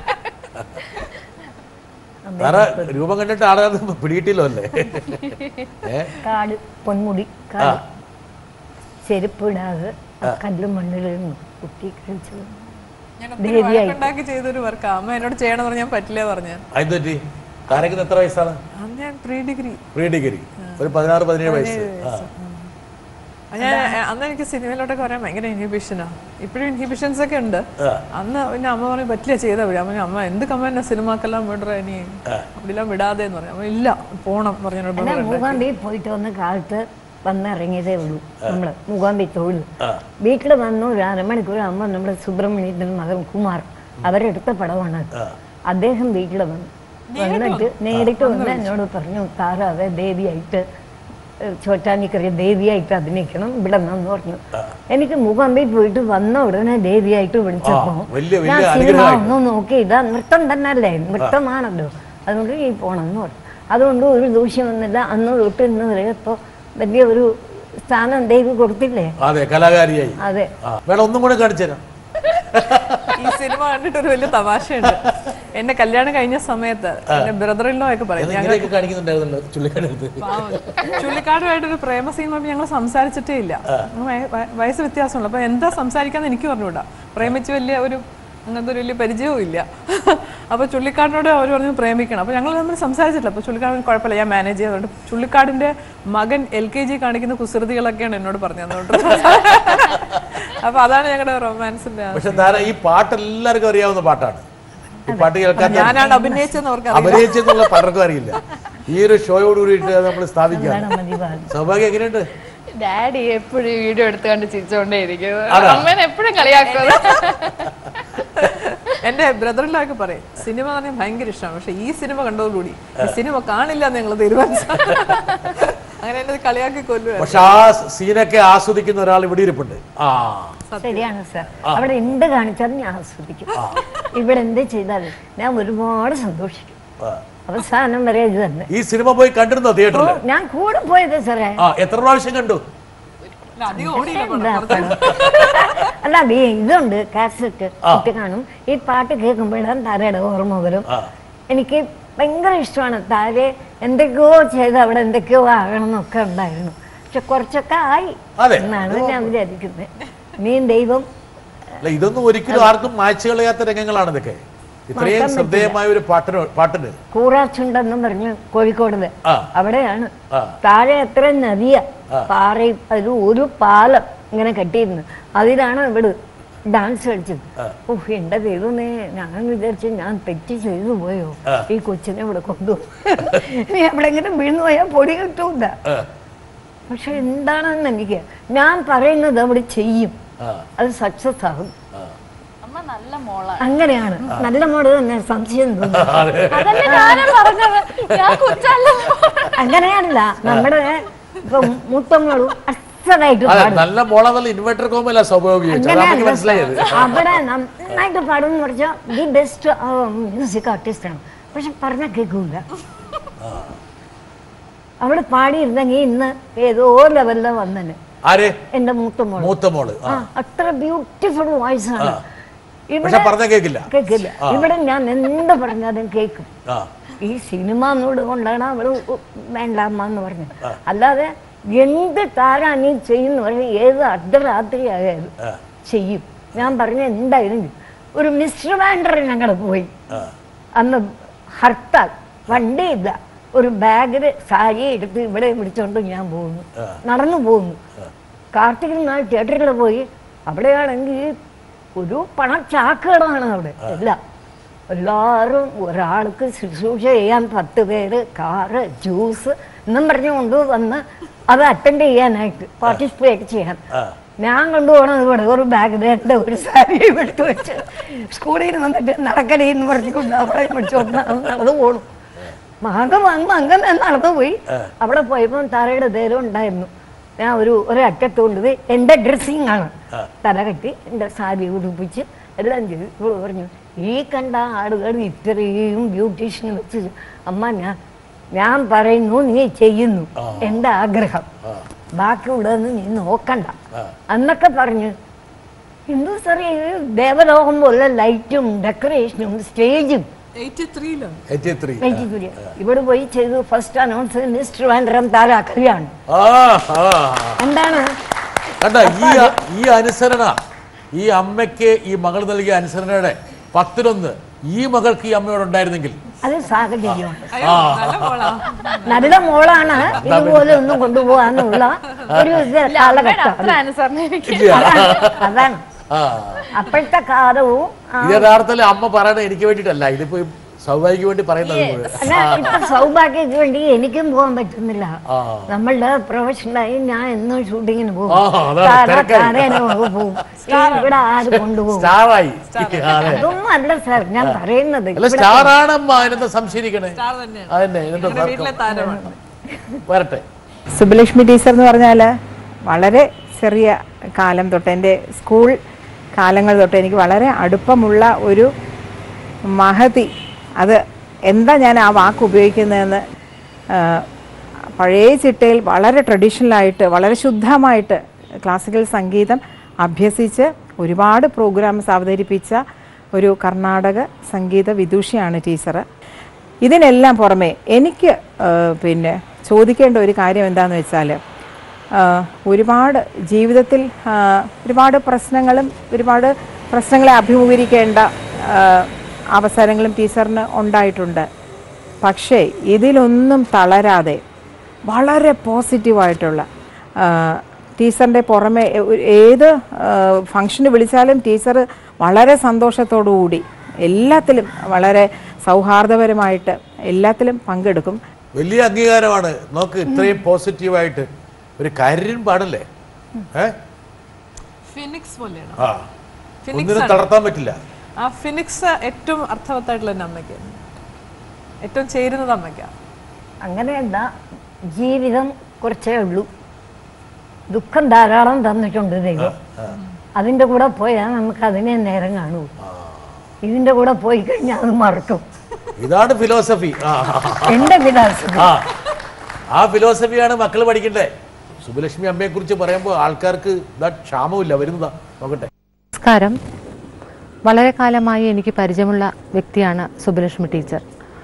വേറെ രൂപം കണ്ടിട്ട് ആളാന്ന് പിടികിട്ടില്ലോ അല്ലേ ഏ കാട് പൊന്മുടി കാട് ചെരുപ്പിടാതെ ആ കല്ലും മണ്ണിലിരുന്നു കുത്തി കഴിച്ചത് ഞാൻ ഒത്തിരി ദേവിയായി. വഴക്കുണ്ടാക്കി ചെയ്തൊരു വർക്ക് അമ്മ എന്നോട് ചെയ്യണമെന്ന് പറഞ്ഞാൽ പറ്റില്ല പറഞ്ഞു അത് പറ്റി താരക്ക് എത്ര വയസ്സാണ് അന്ന് ഞാൻ പ്രീ ഡിഗ്രി പ്രീ ഡിഗ്രി ഒരു പതിനാറ് പതിനേഴ് വയസ്സ് ആ ഞാൻ അന്ന് എനിക്ക് സിനിമയിലോട്ടൊക്കെ വരാൻ ഭയങ്കര ഇൻഹിബിഷനാ ഇപ്പോഴും ഇൻഹിബിഷൻസ് ഒക്കെ ഉണ്ട് അന്ന് പിന്നെ അമ്മ പറഞ്ഞു പറ്റില്ല ചെയ്താൽ വിടാം അമ്മ അമ്മ എന്ത് കമ്മ സിനിമാക്കെല്ലാം വിടറ ഇനി അവിടെല്ലാം വിടാതെ എന്ന് പറഞ്ഞു അമ്മ ഇല്ല പോണം പറഞ്ഞു അല്ല മൂകാംബി പോയിട്ട് വന്ന് കാലത്ത് വന്നിറങ്ങിയതേ ഉള്ളൂ നമ്മള് മൂകാംബി തൊഴിൽ വീട്ടിൽ വന്നു ഒരു അരമണിക്കൂർ അമ്മ നമ്മുടെ സുബ്രഹ്മണ്യത്തിന്റെ മകൻ കുമാർ അവരെടുത്ത പടമാണ് അത്. അദ്ദേഹം വീട്ടിൽ വന്നു വന്നിട്ട് നേരിട്ട് വന്ന് എന്നോട് പറഞ്ഞു താറാവെ ദേവിയായിട്ട് ഏഹ്, ചോറ്റാനിക്കറിയ ദേവിയായിട്ട് അഭിനയിക്കണം ഇവിടെ നിന്ന് പറഞ്ഞു എനിക്ക് മൂകാംബി പോയിട്ട് വന്ന ഉടനെ ദേവിയായിട്ട് വിളിച്ചപ്പോ ആ, വലിയ- വലിയ ഞാൻ സിനിമ അനുഗ്രഹമായി. ഒന്ന് നോക്കി ഇതാ നൃത്തം തന്നെയല്ലേ നൃത്തമാണല്ലോ അതുകൊണ്ട് ഈ പോണമെന്ന് പറഞ്ഞു അതുകൊണ്ട് ഒരു ദൂഷ്യം വന്നില്ല അന്ന് തൊട്ട് ഇന്ന് വരെ ഇപ്പൊ വലിയ ഒരു സ്ഥാനം ദേവി കൊടുത്തില്ലേ അതെ കലാകാരിയായി അതെ ആ വേണം ഒന്നും കൂടെ കാണിച്ചു തരാം ഈ സിനിമ കണ്ടിട്ട് ഒരു വലിയ തമാശയുണ്ട് എന്റെ കല്യാണം കഴിഞ്ഞ സമയത്ത് എന്റെ ബ്രദറിലോ ഒക്കെ പറയും ഞങ്ങൾ ഇങ്ങനെയൊക്കെ കാണിക്കുന്നുണ്ടായിരുന്നല്ലോ ചുള്ളിക്കടത്ത് ചുള്ളിക്കാടുമായിട്ടൊരു പ്രേമ സീൻ നോക്കി ഞങ്ങൾ സംസാരിച്ചിട്ടേ ഇല്ല വയ- വയ- വയസ്സ് വ്യത്യാസമുണ്ട് അപ്പൊ എന്താ സംസാരിക്കാന്ന് എനിക്ക് പറഞ്ഞുകൂടാ പ്രേമിച്ച് വലിയ ഒരു അങ്ങനത്തെ ഒരു വലിയ പരിചയവും ഇല്ല അപ്പൊ ചുള്ളിക്കാടിനോട് അവർ പറഞ്ഞു പ്രേമിക്കണം അപ്പൊ ഞങ്ങൾ തമ്മിൽ സംസാരിച്ചിട്ടില്ല അപ്പൊ ചുള്ളിക്കാടിന് കുഴപ്പമില്ല ഞാൻ മാനേജ് ചെയ്യാറുണ്ട് ചുള്ളിക്കാടിന്റെ മകൻ എൽ കെ ജി കാണിക്കുന്ന കുസൃതികളൊക്കെയാണ് എന്നോട് പറഞ്ഞു തന്നുകൊണ്ട് അപ്പൊ അതാണ് ഞങ്ങളുടെ റൊമാൻസിന്റെ പക്ഷെ താര ഈ പാട്ട് എല്ലാവർക്കും അറിയാവുന്ന പാട്ടാണ് ഈ പാട്ട് കേൾക്കാൻ ഞാനാണ് അഭിനയിച്ചെന്ന് അവർക്ക് അഭിനയിച്ചെന്നുള്ള പലർക്കും അറിയില്ല ഈ ഒരു ഷോയോട് കൂടിയിട്ട് നമ്മൾ സ്ഥാപിക്കാം അതാണ് മതിവാദം സൗഭാഗ്യം എങ്ങനെയുണ്ട് ഡാഡി എപ്പോഴും വീഡിയോ എടുത്തുകൊണ്ട് ചിരിച്ചോണ്ടേ ഇരിക്കും ആണോ? അമ്മേനെ എപ്പോഴും കളിയാക്കുന്നത് എന്റെ ബ്രദറിലൊക്കെ പറയും സിനിമ എന്ന് പറഞ്ഞാൽ ഭയങ്കര ഇഷ്ടമാണ് പക്ഷെ ഈ സിനിമ കണ്ടതോടുകൂടി ഈ സിനിമ കാണില്ല എന്ന് ഞങ്ങൾ തീരുമാനിച്ചു അങ്ങനെ എന്നെ കളിയാക്കി കൊല്ലുക പക്ഷെ ആ സീനൊക്കെ ആസ്വദിക്കുന്ന ഒരാൾ ഇവിടെ ഇരിപ്പുണ്ട് ആ ശരിയാണ് സാർ അവിടെ എന്ത് കാണിച്ചാലും ഞാൻ ആസ്വദിക്കും ഇവിടെ എന്ത് ചെയ്താലും ഞാൻ ഒരുപാട് സന്തോഷിക്കും ആ. അവസാനം വരെ ഇത് തന്നെ ഈ സിനിമ പോയി കണ്ടിരുന്നോ ഓ, തിയേറ്ററിൽ ഞാൻ കൂടെ പോയത് സാറേ ആ എത്ര പ്രാവശ്യം കണ്ടു അധികം ഓടിയില്ല എന്താ പണം? അല്ല അത് ഇതുണ്ട് കാസറ്റ് കുട്ടി കാണും ഈ പാട്ട് കേൾക്കുമ്പോഴാണ് താരയുടെ ഓർമ്മ വരും ആ. എനിക്ക് ഭയങ്കര ഇഷ്ടമാണ് താരെ എന്തൊക്കെയോ ചെയ്ത് അവിടെ എന്തൊക്കെയോ ആകണം എന്നൊക്കെ ഉണ്ടായിരുന്നു പക്ഷെ കുറച്ചൊക്കെ ആയി അതെ. എന്നാണ് ഞാൻ വിചാരിക്കുന്നത് നീ ദൈവം അല്ല ഇതൊന്നും ഒരിക്കലും ആർക്കും മായ്ച്ചു കളയാത്ത രംഗങ്ങളാണ് ഇതൊക്കെ ഇത്രയും മറക്കാൻ ശ്രദ്ധേയമായ ഒരു പാട്ടിന് പാട്ടിന് കൂറാച്ചുണ്ടെന്നും പറഞ്ഞ് കോഴിക്കോട് ആ. അവിടെയാണ് ആ. താഴെ എത്ര നദിയ പാറയും അതിൽ ഒരു പാലം ഇങ്ങനെ കെട്ടിയിരുന്നു അതിലാണ് ഇവിടെ ഡാൻസ് കളിച്ചത് ഓഹ് എന്റെ ദൈവമേ ഞാൻ വിചാരിച്ചു ഞാൻ തെറ്റ് ചെയ്തു പോയോ ഈ കൊച്ചിനെ ഇവിടെ കൊണ്ടുപോകും നീ അവിടെ ഇങ്ങനെ വീണു പോയാൽ പൊടി കിട്ടൂല ആ, പക്ഷെ എന്താണെന്ന് എനിക്ക് ഞാൻ പറയുന്നത് അവിടെ ചെയ്യും ആ, അത് സക്സസ് ആകും അമ്മ നല്ല മോളാണ് അങ്ങനെയാണ് നല്ല മോഡ് തന്നെ സംശയം തോന്നുന്നു അതല്ലേ ഞാനും പറഞ്ഞത് ഞാൻ കൊച്ചല്ലല്ലോ അങ്ങനെയല്ല നമ്മുടെ ഇപ്പൊ മൂത്തമ്മളും അസലായിട്ട് അതെ പാടും നല്ല മോളെന്നുള്ള ഇൻവെർട്ടർ കോമല്ല സ്വഭാവം ഉപയോഗിച്ചത് അതാണ് എനിക്ക് മനസ്സിലായത് അങ്ങനെയല്ല അവിടെ നന്നായിട്ട് പാടും എന്ന് പറഞ്ഞാൽ ദി ബെസ്റ്റ് മ്യൂസിക് ആർട്ടിസ്റ്റ് ആണ് പക്ഷെ പറഞ്ഞ കേൾക്കൂല അവിടെ പാടിയിരുന്നെങ്കിൽ ഇന്ന് ഏതോ ലെവലിൽ വന്നന് ആര് എന്റെ മൂത്ത മോള് മൂത്ത മോള് ആ അത്ര ബ്യൂട്ടിഫുൾ വോയിസ് ആണ് പക്ഷെ പറഞ്ഞ കേക്കില്ല കേൾക്കില്ല ഇവിടെ ഞാൻ എന്ത് പറഞ്ഞാലും കേൾക്കും ആ ഈ സിനിമ എന്നോട് കൊണ്ടാണ് അവള് വേണ്ട അമ്മ എന്ന് പറഞ്ഞത് അല്ലാതെ എന്ത് താരാ നീ ചെയ്യുന്ന പറഞ്ഞ ഏത് അർദ്ധരാത്രി ആയാലും ചെയ്യും ഞാൻ പറഞ്ഞ എന്തായാലും ചെയ്യും. ഒരു മിസ്റ്റർ വാൻഡർ ഞങ്ങൾ പോയി അന്ന് ഹർത്താൽ വണ്ടിയില്ല ഒരു ബാഗില് സാരി എടുത്ത് ഇവിടെ പിടിച്ചോണ്ട് ഞാൻ പോകുന്നു നടന്നു പോകുന്നു കാർത്തികൻ നാൾ തിയേറ്ററിൽ പോയി അവിടെയാണെങ്കിൽ ഒരു പണച്ചാക്കുകളാണ് അവിടെ എല്ലാം എല്ലാവരും ഒരാൾക്ക് ശുശ്രൂഷ ചെയ്യാൻ പത്ത് പേര് കാറ് ജ്യൂസ് എന്നും പറഞ്ഞു കൊണ്ടുവന്ന് അത് അറ്റൻഡ് ചെയ്യാനായിട്ട് പാർട്ടിസിപ്പേറ്റ് ചെയ്യാൻ ഞാൻ കൊണ്ടുപോകണത് ഇവിടെ ഒരു ബാഗ് എൻ്റെ ഒരു സാരിയും എടുത്ത് വെച്ച് സ്കൂളിൽ നിന്ന് വന്നിട്ട് നടക്കലേ എന്ന് പറഞ്ഞുകൊണ്ട് അവിടെ പിടിച്ചോണ്ട് നടന്നു പോണു മകം അങ്ങ് അങ്ങനെ നടന്നു പോയി അവിടെ പോയപ്പോൾ തറയുടെ ദേരം ഉണ്ടായിരുന്നു ഞാൻ ഒരു ഒരറ്റത്ത് കൊണ്ടുപോയി എൻ്റെ ഡ്രസ്സിങ് ആണ് തല കെട്ടി എൻ്റെ സാരി ഉടുപ്പിച്ച് എല്ലാം ചെയ്തു ഇവള് പറഞ്ഞു ഈ കണ്ട ആളുകൾ ഇത്രയും ബ്യൂട്ടീഷ്യൻ വെച്ച് അമ്മ ഞാൻ ഞാൻ പറയുന്നു നീ ചെയ്യുന്നു എൻ്റെ ആഗ്രഹം ബാക്കിയുള്ളതെന്ന് നീ നോക്കണ്ട അന്നൊക്കെ പറഞ്ഞു എന്തോ സാറേ ദേവലോകം പോലെ ലൈറ്റും ഡെക്കറേഷനും സ്റ്റേജും എയ്റ്റി ത്രീയിലാണ് എയ്റ്റി ത്രീ നൈറ്റിക്കുര്യ. ഇവിടെ പോയി ചെയ്തു ഫസ്റ്റ് അനൗൺസ് മിസ്റ്റർ വാൻഡ്രം താരാക്കറിയാണ് ആ ആ എന്താണ് കണ്ട ഈ ഈ അനുസരണ ഈ അമ്മയ്ക്ക് ഈ മകൾ നൽകിയ അനുസരണയുടെ പത്തിലൊന്ന് ഈ മകൾക്ക് ഈ അമ്മയോട് ഉണ്ടായിരുന്നെങ്കിൽ അത് സാഹചര്യമാണ് അയ്യോ നല്ല മോളാ നല്ല മോളാണ് ഇതുപോലെ ഒന്നും കൊണ്ടുപോകാനുള്ള ഒരു ഇത് അമ്മയുടെ കാലഘട്ടം അത്ര അനുസരണം എനിക്ക് ഇല്ല അതാണ് അതാണ് ആ അപ്പോഴത്തെ കാലവും ആ, ഇത് യഥാർത്ഥത്തിൽ അമ്മ പറയണത് എനിക്ക് വേണ്ടിയിട്ടല്ല ഇതിപ്പോ സൗഭാഗ്യക്ക് വേണ്ടി പറയുന്നത് മുഴുവൻ. അല്ല ഇപ്പൊ സൗഭാഗ്യത്തിന് വേണ്ടി എനിക്കും പോകാൻ പറ്റുന്നില്ല ആ. നമ്മളുടെ പ്രൊഫഷനായി ഞാൻ എന്നും ഷൂട്ടിങ്ങിന് പോകും ആ, അതാണ് താര- തിരക്കായി. താരേനെ പോകും ഈ ഇവിടെ ആര് കൊണ്ടുപോകും സ്റ്റാറായി അതെ അതൊന്നും അല്ല സാർ ഞാൻ പറയുന്നത് അല്ല ഇവിടെ സ്റ്റാറാണ് അമ്മ അതിനെന്താ സംശയിക്കണേ സ്റ്റാർ തന്നെയാണ് അതന്നെ ഇതിന്റെ ഞങ്ങളുടെ വീട്ടിലെ താരമാണ് വരട്ടെ സുബലക്ഷ്മി ടീച്ചർ എന്ന് പറഞ്ഞാൽ വളരെ ചെറിയ കാലം തൊട്ട് എൻ്റെ സ്കൂൾ കാലങ്ങൾ തൊട്ട് എനിക്ക് വളരെ അടുപ്പമുള്ള ഒരു മഹതി അത് എന്താ ഞാൻ ആ വാക്ക് ഉപയോഗിക്കുന്നതെന്ന് ആ, പഴയ ചിട്ടയിൽ വളരെ ട്രഡീഷണലായിട്ട് വളരെ ശുദ്ധമായിട്ട് ക്ലാസിക്കൽ സംഗീതം അഭ്യസിച്ച് ഒരുപാട് പ്രോഗ്രാംസ് അവതരിപ്പിച്ച ഒരു കർണാടക സംഗീത വിദൂഷിയാണ് ടീച്ചർ ഇതിനെല്ലാം പുറമെ എനിക്ക് ആ, പിന്നെ ചോദിക്കേണ്ട ഒരു കാര്യം എന്താണെന്ന് വെച്ചാൽ ആ, ഒരുപാട് ജീവിതത്തിൽ ആ, ഒരുപാട് പ്രശ്നങ്ങളും ഒരുപാട് പ്രശ്നങ്ങളെ അഭിമുഖീകരിക്കേണ്ട ആ, അവസരങ്ങളും ടീച്ചറിന് ഉണ്ടായിട്ടുണ്ട് പക്ഷേ ഇതിലൊന്നും തളരാതെ വളരെ പോസിറ്റീവായിട്ടുള്ള ടീച്ചറിൻ്റെ പുറമെ എ- ഒരു- ഏത് ഫംഗ്ഷന് വിളിച്ചാലും ടീച്ചർ വളരെ സന്തോഷത്തോടു കൂടി എല്ലാത്തിലും വളരെ സൗഹാർദ്ദപരമായിട്ട് എല്ലാത്തിലും പങ്കെടുക്കും വലിയ അംഗീകാരമാണ് നോക്ക് ഇത്രയും പോസിറ്റീവായിട്ട് ഒരു കാര്യം പാടല്ലേ ഏ ഫിനിക്സ് പോലെയാണ് ആ ഫിനിക്സ് ഒന്നിനും ആണ്. തളർത്താൻ പറ്റില്ല ആ ഫിനിക്സ് ഏറ്റവും അർത്ഥവത്തായിട്ടുള്ള എൻ്റെ അമ്മയ്ക്ക് ഏറ്റവും ചേരുന്നത് അമ്മയ്ക്കാണ് അങ്ങനെയല്ല ജീവിതം കുറച്ചേ ഉള്ളൂ ദുഃഖം ധാരാളം തന്നിട്ടുണ്ട് ദൈവം അതിൻ്റെ കൂടെ പോയാൽ നമുക്ക് അതിനെ നേരം കാണൂ ഇതിൻ്റെ കൂടെ പോയി കഴിഞ്ഞാൽ അത് മറക്കും ഇതാണ് ഫിലോസഫി ആ എൻ്റെ ഫിലോസഫി ആ ആ ഫിലോസഫിയാണ് മക്കൾ പഠിക്കണ്ടേ സുബലക്ഷ്മി അമ്മയെ കുറിച്ച് പറയുമ്പോൾ ആൾക്കാർക്ക് ഇതാ ക്ഷാമമില്ല വരുന്നതാ നോക്കട്ടെ നമസ്കാരം വളരെ കാലമായി എനിക്ക് പരിചയമുള്ള വ്യക്തിയാണ് സുബലക്ഷ്മി ടീച്ചർ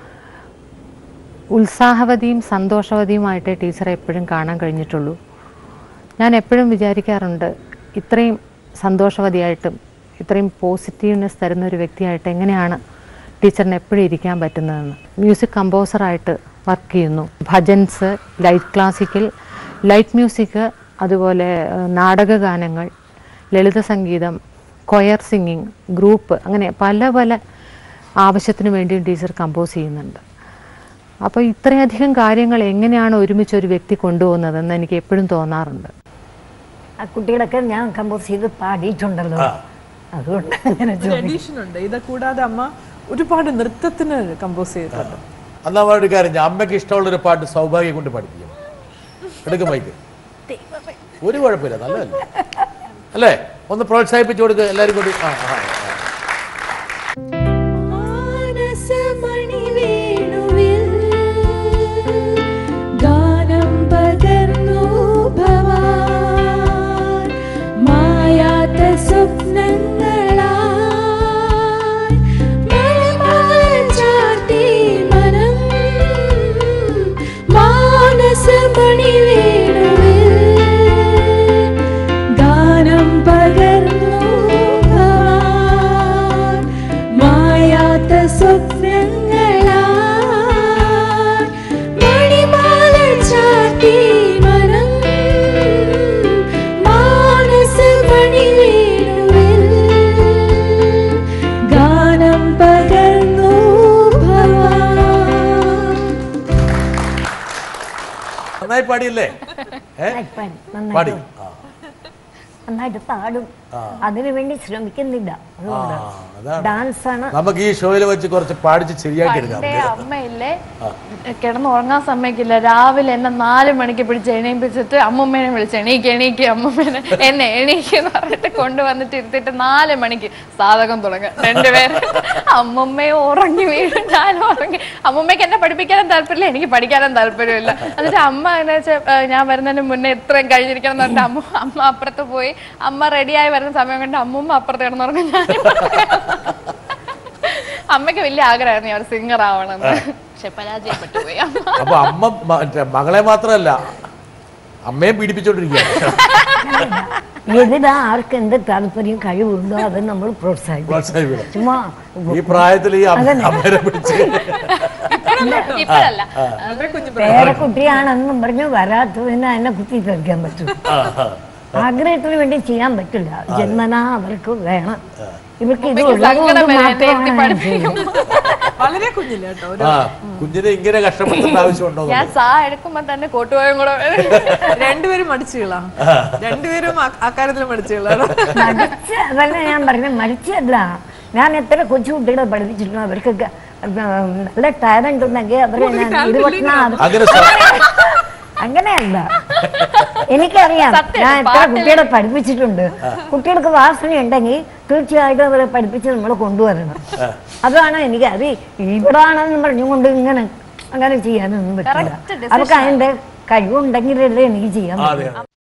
ഉത്സാഹവതിയും സന്തോഷവതിയുമായിട്ട് ടീച്ചറെ എപ്പോഴും കാണാൻ കഴിഞ്ഞിട്ടുള്ളൂ ഞാൻ എപ്പോഴും വിചാരിക്കാറുണ്ട് ഇത്രയും സന്തോഷവതിയായിട്ടും ഇത്രയും പോസിറ്റീവ്നെസ് തരുന്ന ഒരു വ്യക്തിയായിട്ട് എങ്ങനെയാണ് ടീച്ചറിന് എപ്പോഴും ഇരിക്കാൻ പറ്റുന്നതെന്ന് മ്യൂസിക് കമ്പോസറായിട്ട് വർക്ക് ചെയ്യുന്നു bhajans light classical light music അതുപോലെ ഏഹ്, നാടകഗാനങ്ങൾ ലളിത സംഗീതം കൊയർ സിംഗിങ് ഗ്രൂപ്പ് അങ്ങനെ പല പല ആവശ്യത്തിന് വേണ്ടിയും ടീച്ചർ കമ്പോസ് ചെയ്യുന്നുണ്ട് അപ്പോൾ ഇത്രയധികം കാര്യങ്ങൾ എങ്ങനെയാണ് ഒരുമിച്ച് ഒരു വ്യക്തി കൊണ്ടുപോകുന്നതെന്ന് എനിക്ക് എപ്പോഴും തോന്നാറുണ്ട് ആ കുട്ടികളൊക്കെ ഞാൻ കമ്പോസ് ചെയ്ത് പാടിയിട്ടുണ്ടല്ലോ അതുകൊണ്ട് അങ്ങനെ ഒരു ചോദിക്കും എഡീഷൻ ഉണ്ട് ഇത് കൂടാതെ അമ്മ ഒരുപാട് നൃത്തത്തിന് കമ്പോസ് ചെയ്തിട്ടുണ്ട് അന്നാ ഒരു കാര്യം ചെയ്യാം. അമ്മയ്ക്ക് ഇഷ്ടമുള്ളൊരു പാട്ട് സൗഭാഗ്യം കൊണ്ട് പഠിപ്പിക്കും എടുക്കും മൈക്ക് ഒരു കുഴപ്പമില്ല നല്ലതല്ലേ അല്ലേ ഒന്ന് പ്രോത്സാഹിപ്പിച്ചു കൊടുക്കുക എല്ലാവരും കൂടി ആ ആ, ആ. മാനസമണി വേണുവിൽ ഗാനം പകർന്നു ഭവാൻ മായാത്ത സ്വപ്നങ്ങളായി മലമാല ചാർത്തി മനം മാനസമണി വേണുവിൽ ഗാനം പകർന്നു ഭവാൻ മായാത്ത സ്വപ്നങ്ങളായി മണിമാല ചാർത്തി മനം മാനസമണി വേണുവിൽ ഗാനം പകർന്നു ഭവാൻ നന്നായി പാടിയല്ലേ ഏ നന്നായി പാടി, നന്നായി പാടി പാടി. ആ നന്നായിട്ട് പാടും അതിനു വേണ്ടി ശ്രമിക്കുന്നില്ല അതുകൊണ്ട് ആ, അതാണ്. ഡാൻസ് ആണ് നമുക്ക് ഈ ഷോയിൽ വെച്ച് കുറച്ച് പാടിച്ച് ശരിയാക്കി എടുക്കാം പണ്ടേ അമ്മയില്ലേ കിടന്നുറങ്ങാൻ സമ്മതിക്കില്ല രാവിലെ എന്നെ നാല് മണിക്ക് പിടിച്ച് എണീപ്പിച്ചിട്ട് അമ്മമ്മേനെ വിളിച്ച് എണീക്ക് എണീക്ക് അമ്മമ്മേനെ എന്നെ എണീക്ക് എന്ന് പറഞ്ഞിട്ട് കൊണ്ടുവന്നിട്ട് ഇരുത്തിട്ട് നാല് മണിക്ക് സാധകം തുടങ്ങുക രണ്ടുപേരും അമ്മമ്മയെ ഉറങ്ങി വീഴും ഞാനും ഉറങ്ങി അമ്മമ്മയ്ക്ക് എന്നെ പഠിപ്പിക്കാനും താല്പര്യമില്ല എനിക്ക് പഠിക്കാനും താല്പര്യമില്ല എന്നിട്ട് അമ്മ എന്ന് വെച്ചാൽ ഞാൻ വരുന്നതിന് മുന്നേ ഇത്രയും കഴിഞ്ഞിരിക്കണം എന്ന് പറഞ്ഞിട്ട് അമ്മ അമ്മ അപ്പുറത്ത് പോയി അമ്മ റെഡിയായി വരുന്ന സമയം കൊണ്ട് അമ്മമ്മ അപ്പുറത്ത് കിടന്നുറങ്ങും ഞാൻ അമ്മയ്ക്ക് വലിയ ആഗ്രഹമായിരുന്നു ഞാൻ സിംഗർ ആവണമെന്ന് പക്ഷെ പരാജയപ്പെട്ടു പോയി അമ്മ അപ്പൊ അമ്മ മറ്റേ മകളെ മാത്രമല്ല അമ്മയെ പീഡിപ്പിച്ചോണ്ടിരിക്കുകയാണ് എതിരാ ആർക്ക് എന്ത് താല്പര്യം കഴിവുണ്ടോ അത് നമ്മൾ പ്രോത്സാഹിപ്പിക്കും പ്രോത്സാഹിപ്പിക്കണം. ചുമ്മാ ഈ പ്രായത്തിൽ ഈ അമ്മ- അതന്നെ. അമ്മേനെ പിടിച്ച് ഇപ്പഴല്ല പേരക്കുട്ടിയാണെന്നും പറഞ്ഞു വരാത്തതിന് എന്നെ കുത്തി തെറിക്കാൻ പറ്റും ആ, ആ. ആഗ്രഹത്തിന് വേണ്ടി ചെയ്യാൻ പറ്റില്ല ജന്മനാ അവർക്ക് വേണം ഇവർക്ക് ഇത് അമ്മയ്ക്ക് ഉള്ളത് സങ്കടം കൊണ്ട് വരും എന്നെ ഇരുത്തി മാത്രമാണ് ഞാൻ പഠിപ്പിക്കും. ചെയ്യുന്നത്. വളരെ കുഞ്ഞില്ല കേട്ടോ ഒരു ആ കുഞ്ഞിനെ ഇങ്ങനെ കഷ്ടപ്പെടുത്തേണ്ട ആവശ്യമുണ്ടോ ഞാൻ സാ എടുക്കുമ്പോ തന്നെ കോട്ടുപോയും കൂടെ വരും. രണ്ടുപേരും മടിച്ചുകളാ രണ്ടുപേരും ആ- അക്കാര്യത്തിൽ മടിച്ചുകളാണ് മടിച്ച് അതല്ല ഞാൻ പറഞ്ഞത് മടിച്ചല്ല ഞാൻ എത്ര കൊച്ചു കുട്ടികളെ പഠിപ്പിച്ചിട്ടുണ്ട് അവർക്ക് ക- നല്ല ടാലന്റ് ഉണ്ടെങ്കിൽ അവരെ ഞാൻ ഇരുപത്തിനാല് അങ്ങനെ സ്വ- അങ്ങനെയല്ല എനിക്കറിയാം സത്യം, ഞാൻ എത്ര പാട്ടില് കുട്ടികളെ പഠിപ്പിച്ചിട്ടുണ്ട് കുട്ടികൾക്ക് വാസന ഉണ്ടെങ്കിൽ തീർച്ചയായിട്ടും അവരെ പഠിപ്പിച്ച് നമ്മൾ കൊണ്ടുവരണം അതാണ് എനിക്ക് അത് ഇവിടാണെന്ന് പറഞ്ഞുകൊണ്ട് ഇങ്ങനെ അങ്ങനെ ചെയ്യാനൊന്നും പറ്റില്ല Correct decision അവർക്ക് അതിന്റെ കഴിവുണ്ടെങ്കിലല്ലേ എനിക്ക് ചെയ്യാൻ അതെ പറ്റും അതെ